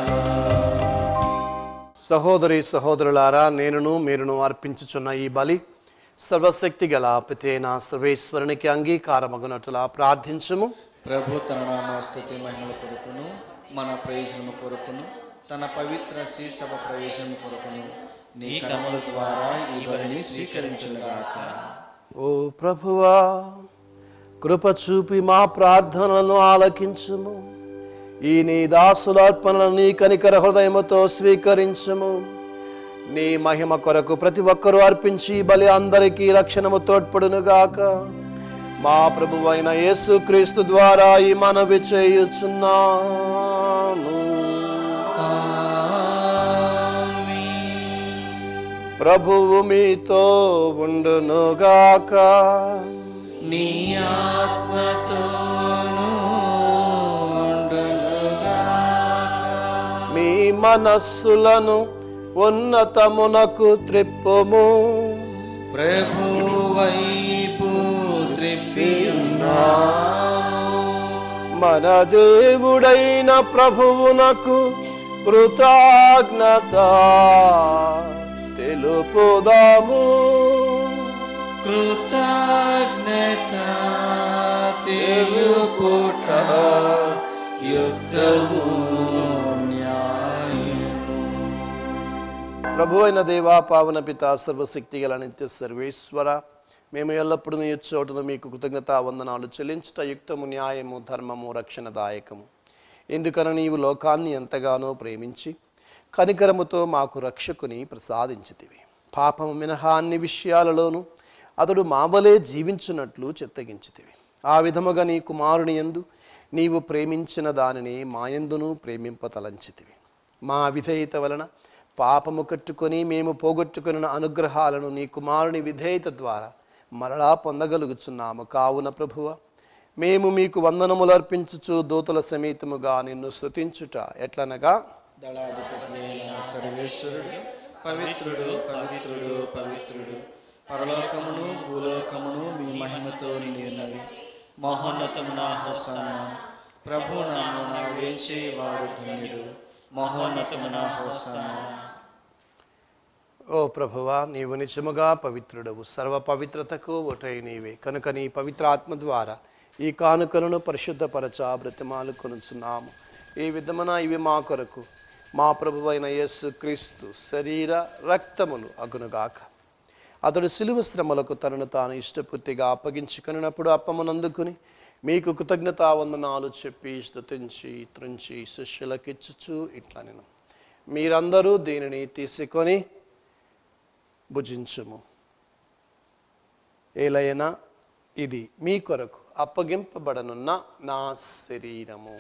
సహోదరి సహోదరులారా నేనును మీరును అర్పించుచున్న ఈ బలి సర్వశక్తి గల పితేన సర్వేశ్వరునికి అంగీకారమగునట్లుగా ప్రార్థించుము ప్రభు తన నామస్తుతి మహిమల కొరకును మన ప్రయోజనము కొరకును తన పవిత్ర శ్రీసభ ప్రయోజనం కొరకును నీ కర్మల ద్వారా ఈ బలిని స్వీకరించుగాక ఓ ప్రభువా కృప చూపి మా ప్రార్థనలను ఆలకించుము ఈ నీ దాసుల అర్పణలను నీ కనికర హృదయముతో స్వీకరించుము నీ మహిమ కొరకు ప్రతి ఒక్కరూ అర్పించి ఈ బలి అందరికీ రక్షణము తోడ్పడునుగాక మా ప్రభువైన యేసుక్రీస్తు ద్వారా ఈ మనవి చేయుచున్నాము ప్రభువు మీతో ఉండునుగాక నీ ఆత్మతోనూ ఉండునుగాక. మీ మనస్సులను ఉన్నతమునకు త్రిప్పుము ప్రభు వైపు త్రిప్పియున్నాము మన దేవుడైన ప్రభువునకు కృతజ్ఞత తెలుపుదాము కృతజ్ఞత తెలుపుట యుక్తము న్యాయము ప్రభు అయిన దేవా పావన పిత సర్వశక్తి గల నిత్య సర్వేశ్వర మేము ఎల్లప్పుడూ నీ చోటును మీకు కృతజ్ఞత వందనాలు చెల్లించుట యుక్తము న్యాయము ధర్మము రక్షణదాయకము ఎందుకన నీవు లోకాన్ని ఎంతగానో ప్రేమించి కనికరముతో మాకు రక్షకుని ప్రసాదించితివి పాపము మినహా అన్ని విషయాలలోనూ అతడు మావలే జీవించున్నట్లు చిత్తగించితివి ఆ విధముగా నీ కుమారుని యందు నీవు ప్రేమించిన దానిని మాయందును ప్రేమింపతలంచితివి మా విధేయత వలన పాపము కట్టుకొని మేము పోగొట్టుకున్న అనుగ్రహాలను నీ కుమారుని విధేయత ద్వారా మరలా పొందగలుగుచున్నాము కావున ప్రభువ మేము మీకు వందనములు అర్పించుచు దూతల సమేతముగా నిన్ను స్తుతించుట ఎట్లనగా దళాధిపతి అయిన సర్వేశ్వరుడు పవిత్రుడు పవిత్రుడు పవిత్రుడు పరలోకమును భూలోకమును మీ మహిమతో నిండినవి మహోన్నతమున హోసాన ప్రభు నామున వేంచే వాడు ధన్యుడు మహోన్నతమున హోసాన ఓ ప్రభువా నీవు నిజముగా పవిత్రుడవు సర్వ పవిత్రతకు ఒకటై నీవే కనుక నీ పవిత్ర ఆత్మ ద్వారా ఈ కానుకలను పరిశుద్ధపరచ బ్రతిమాలు కొనుచున్నాము ఈ విధమున ఇవి మా కొరకు మా ప్రభువైన యేసు క్రీస్తు శరీర రక్తములు అగునుగాక అతడు సిలువ శ్రమలకు తనను తాను ఇష్టపూర్తిగా అప్పగించుకున్నప్పుడు అప్పమునందుకుని మీకు కృతజ్ఞతా వందనాలు చెప్పి స్తుతించి త్రుంచి శిష్యులకిచ్చుచు ఇట్లా నేను మీరందరూ దీనిని తీసుకొని భుజించుము ఏలైనా ఇది మీ కొరకు అప్పగింపబడనున్న నా శరీరము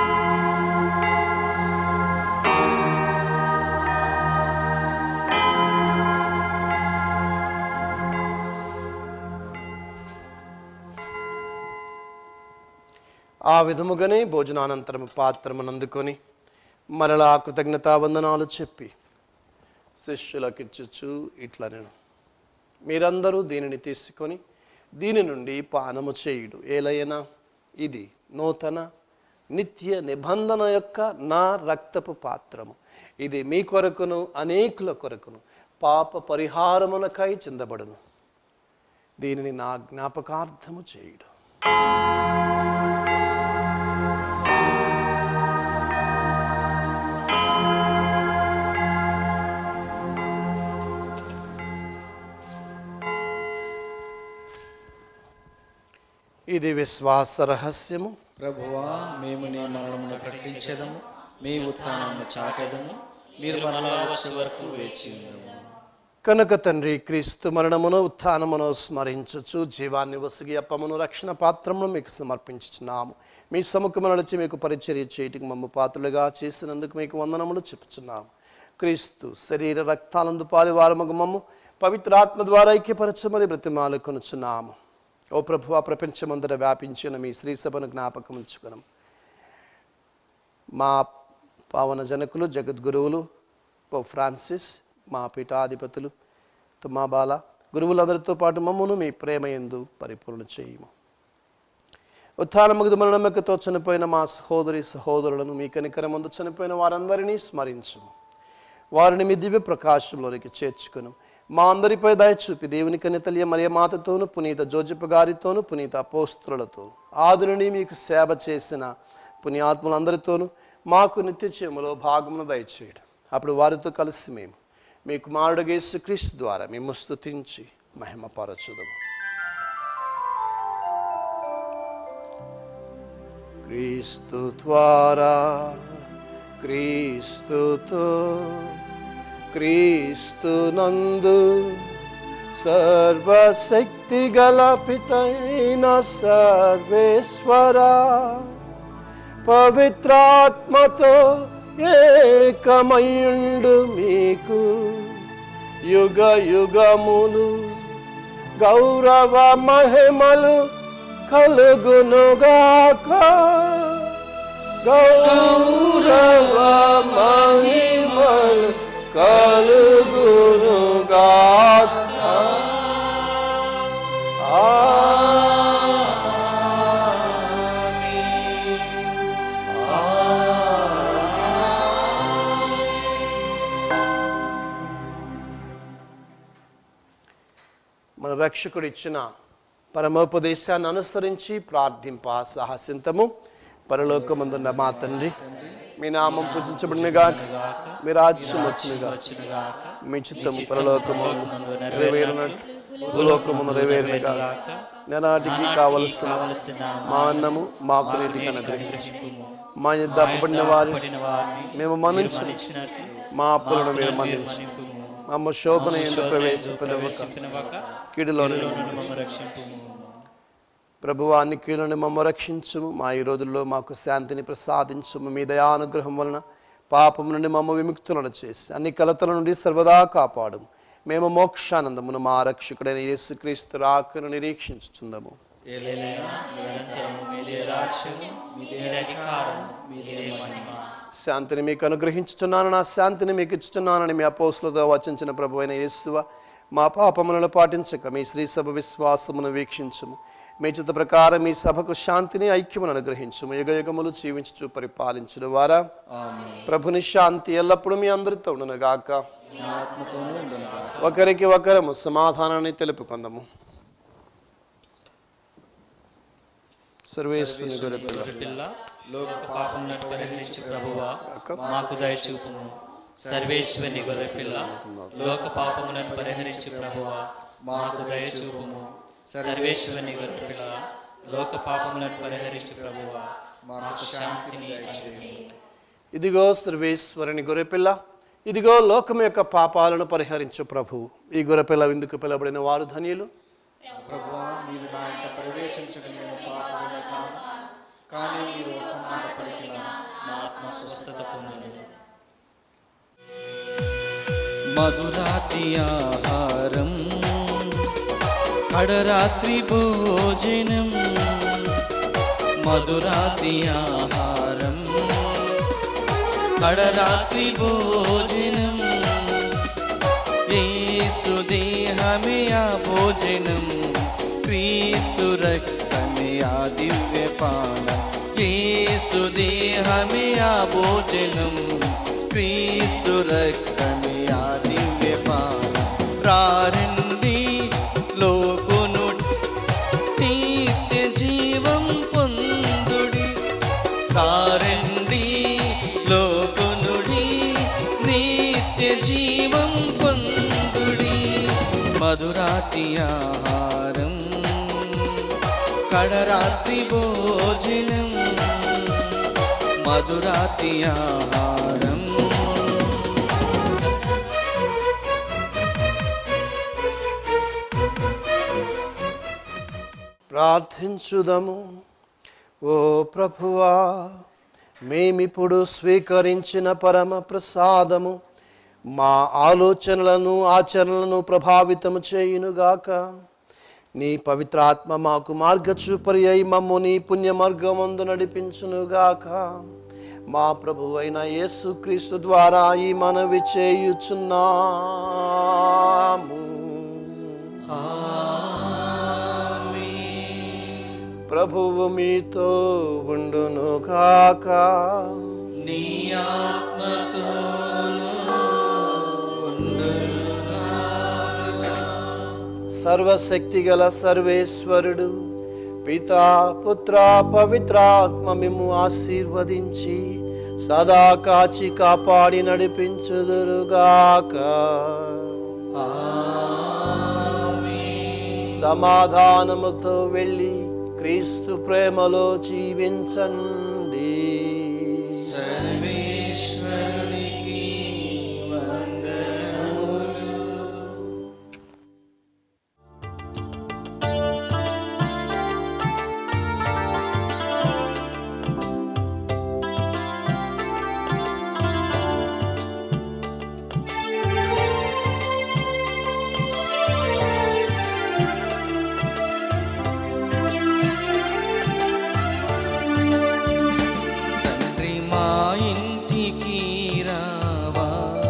ఆ విధముగానే భోజనానంతరం పాత్రమునందుకొని మరలా కృతజ్ఞతావందనాలు చెప్పి శిష్యులకిచ్చుచు ఇట్లా నేను మీరందరూ దీనిని తీసుకొని దీని నుండి పానము చేయుడు ఏలైనా ఇది నూతన నిత్య నిబంధన యొక్క నా రక్తపు పాత్రము ఇది మీ కొరకును అనేకుల కొరకును పాప పరిహారమునకై చెందబడును దీనిని నా జ్ఞాపకార్థము చేయుడు ఇది విశ్వాస రహస్యము ప్రభువా మేము నీ మరణమును ప్రకటించదము మీ ఉత్థానమును చాటెదము మీరు మరలా వచ్చే వరకు వేచి ఉండము కనుక తండ్రి క్రీస్తు మరణమును ఉత్థానమును స్మరించుచు జీవాన్ని వసిగి అప్పమును రక్షణ పాత్రమును మీకు సమర్పించుచున్నాము మీ సముఖము నడిచి మీకు పరిచర్య చేయటికి మమ్మ పాత్రలుగా చేసినందుకు మీకు వందనములు చెప్పుచున్నాము క్రీస్తు శరీర రక్తాలందు పాలివారమగు మమ్ము పవిత్రాత్మ ద్వారా ఐక్యపరచమని బ్రతిమాలు కొనుచున్నాము ఓ ప్రభు ఆ ప్రపంచమంతట వ్యాపించిన మీ శ్రీ సభను జ్ఞాపకం ఉంచుకున్నాం మా పావన జనకులు జగద్గురువులు పో ఫ్రాన్సిస్ మా పీఠాధిపతులు తుమ్మాబాల గురువులందరితో పాటు మమ్మను మీ ప్రేమ ఎందు పరిపూర్ణ చేయము ఉత్థానముగదు మరణమ్మకతో చనిపోయిన మా సహోదరి సహోదరులను మీ కనికరమందు చనిపోయిన వారందరినీ స్మరించము వారిని మీ దివ్య ప్రకాశంలోనికి చేర్చుకును మా అందరిపై దయ చూపి దేవుని కనితల్య మరియ మాతతోను పునీత జోజప్ప గారితోను పునీత అపోస్తులతోను ఆదుని మీకు సేవ చేసిన పుణ్యాత్ములందరితోనూ మాకు నిత్య చేములో భాగమును దయచేయడం అప్పుడు వారితో కలిసి మేము మీ కుమారుడు యేసుక్రీస్తు ద్వారా మేము స్తుతించి మహిమపరచుదము క్రీస్తు ద్వారా క్రీస్తుతో క్రీస్తు నందు సర్వశక్తి గల పితైన సర్వేశ్వర పవిత్రాత్మతో ఏకమయుండు మీకు యుగ యుగములు గౌరవ మహిమలు కలుగునుగాక గౌరవ మహిమలు కలుగునుగాక మన రక్షకుడు ఇచ్చిన పరమోపదేశాన్ని అనుసరించి ప్రార్థింప సాహసింతము పరలోకమందున్న మా తండ్రి మీ నామం పూజించబడినగాక మీ రాజ్యం వచ్చినగా మీ చిత్తము పరలోకమందు నెరవేరినట్లు భూలోకమందు నెరవేరినగా నెనాటికి కావలసిన మా అన్నము మాకు నీటికి అనుగ్రహించు మా యుద్ధ అప్పబడిన వారి మేము మన్నించు మా అప్పులను మీరు మన్నించు మమ్మ శోధన ఎందుకు ప్రవేశింపనివ్వక కీడులోని ప్రభువాన్ని కీడుని మమ్మ రక్షించుము మా ఈ రోజుల్లో మాకు శాంతిని ప్రసాదించుము మీ దయానుగ్రహం వలన పాపం నుండి మమ్మ విముక్తులను చేసి అన్ని కలతల నుండి సర్వదా కాపాడుము మేము మోక్షానందమును మా రక్షకుడైన యేసుక్రీస్తు రాకను నిరీక్షించుచుందము ఏలైనా నిరంతరము మీదే రాజ్యము మీదే అధికారము మీదే మహిమ శాంతిని మీకు అనుగ్రహించుచున్నాను నా శాంతిని మీకు ఇచ్చుచున్నానని మీ అపోస్తులతో వచించిన ప్రభు అయిన యేసువ మా పాపములను పాటించక మీ శ్రీ సభ విశ్వాసమును వీక్షించుము మీ చిత్త ప్రకారం మీ సభకు శాంతిని ఐక్యమును అనుగ్రహించుము యుగ యుగములు జీవించు పరిపాలించుడు వారా ప్రభుని శాంతి ఎల్లప్పుడూ మీ అందరితో ఉండునుగాక ఆత్మతోనూ ఉండునుగా ఒకరికి ఒకరము సమాధానాన్ని తెలుపుకుందాము సర్వేశ్వరుని గొర్రెపిల్ల పిల్ల లోక పాపములను పరిహరించి ప్రభువా మాకు దయచూపుము సర్వేశ్వని గొర్రె పిల్ల లోక పాపములను పరిహరించి ప్రభువా మాకు దయచూపుము సర్వేశ్వని గొర్రె పిల్ల లోక పాపములను పరిహరించి ప్రభువా మాకు శాంతిని దయచేయుము. ఇదిగో సర్వేశ్వరుని గొర్రెపిల్ల ఇదిగో లోకం యొక్క పాపాలను పరిహరించు ప్రభు ఈ గొర్రెపిల్ల విందుకు పిలబడిన వారు ధన్యులు ప్రభువా మీరు నా ఇంట ప్రవేశించడం నేను పాపమే కాను కానీ మీరు ఒక మాట పలికిన నా ఆత్మ స్వస్థత పొందును మధురాతి ఆహారం కడరాత్రి భోజనం మధురాతి ఆహారం కడరాత్రి భోజనం యేసు దేహమే ఆ భోజనం క్రీస్తు రక్తమే ఆ దివ్య పానం యేసు దేహమే ఆ భోజనం క్రీస్తు రక్తమే ఆ దివ్య పానం రారండి లోకును నిత్య జీవం పొందుడి కారండి లోకునుడి నిత్య జీవం పొందుడి మధురాతి ఆహారం కడరాత్రి భోజనం మధురాతి ఆహారం ప్రార్థించుదము ఓ ప్రభువా మేమిప్పుడు స్వీకరించిన పరమ ప్రసాదము మా ఆలోచనలను ఆచరణలను ప్రభావితము చేయునుగాక నీ పవిత్రాత్మ మాకు మార్గచూపరి అయి మమ్ము నీ పుణ్య మార్గమందు నడిపించునుగాక మా ప్రభు అయిన యేసుక్రీస్తు ద్వారా ఈ మనవి చేయుచున్నాము ప్రభువు మీతో ఉండునుగాక నీ ఆత్మతో సర్వశక్తిగల సర్వేశ్వరుడు పితా పుత్ర పవిత్రాత్మ మిమ్ము ఆశీర్వదించి సదా కాచి కాపాడి నడిపించుదురుగాక సమాధానముతో వెళ్ళి క్రీస్తు ప్రేమలో జీవించండి సర్వేశ్వరునికి వందనములు తండ్రి మా ఇంటికి రావా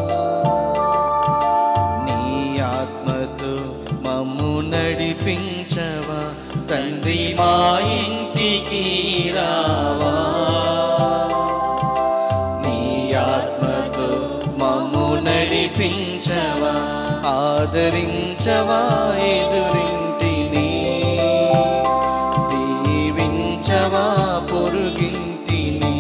నీ ఆత్మతో మమ్ము నడిపించవా తండ్రి మా ఇంటికి రావా నీ ఆత్మతో మమ్ము నడిపించవా ఆదరించవా ఎదురింటిని దీవించవా పొరుగింటిని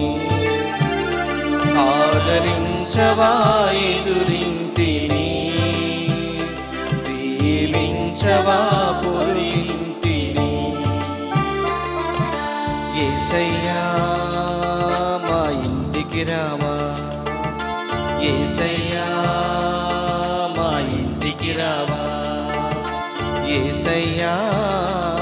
ఆదరించవా ఎదురింటిని దీవించవా పొరుగింటిని ఏసయ్యా మా ఇంటికి రావా ఏసయ్యా మా ఇంటికి రావా ఏసయ్యా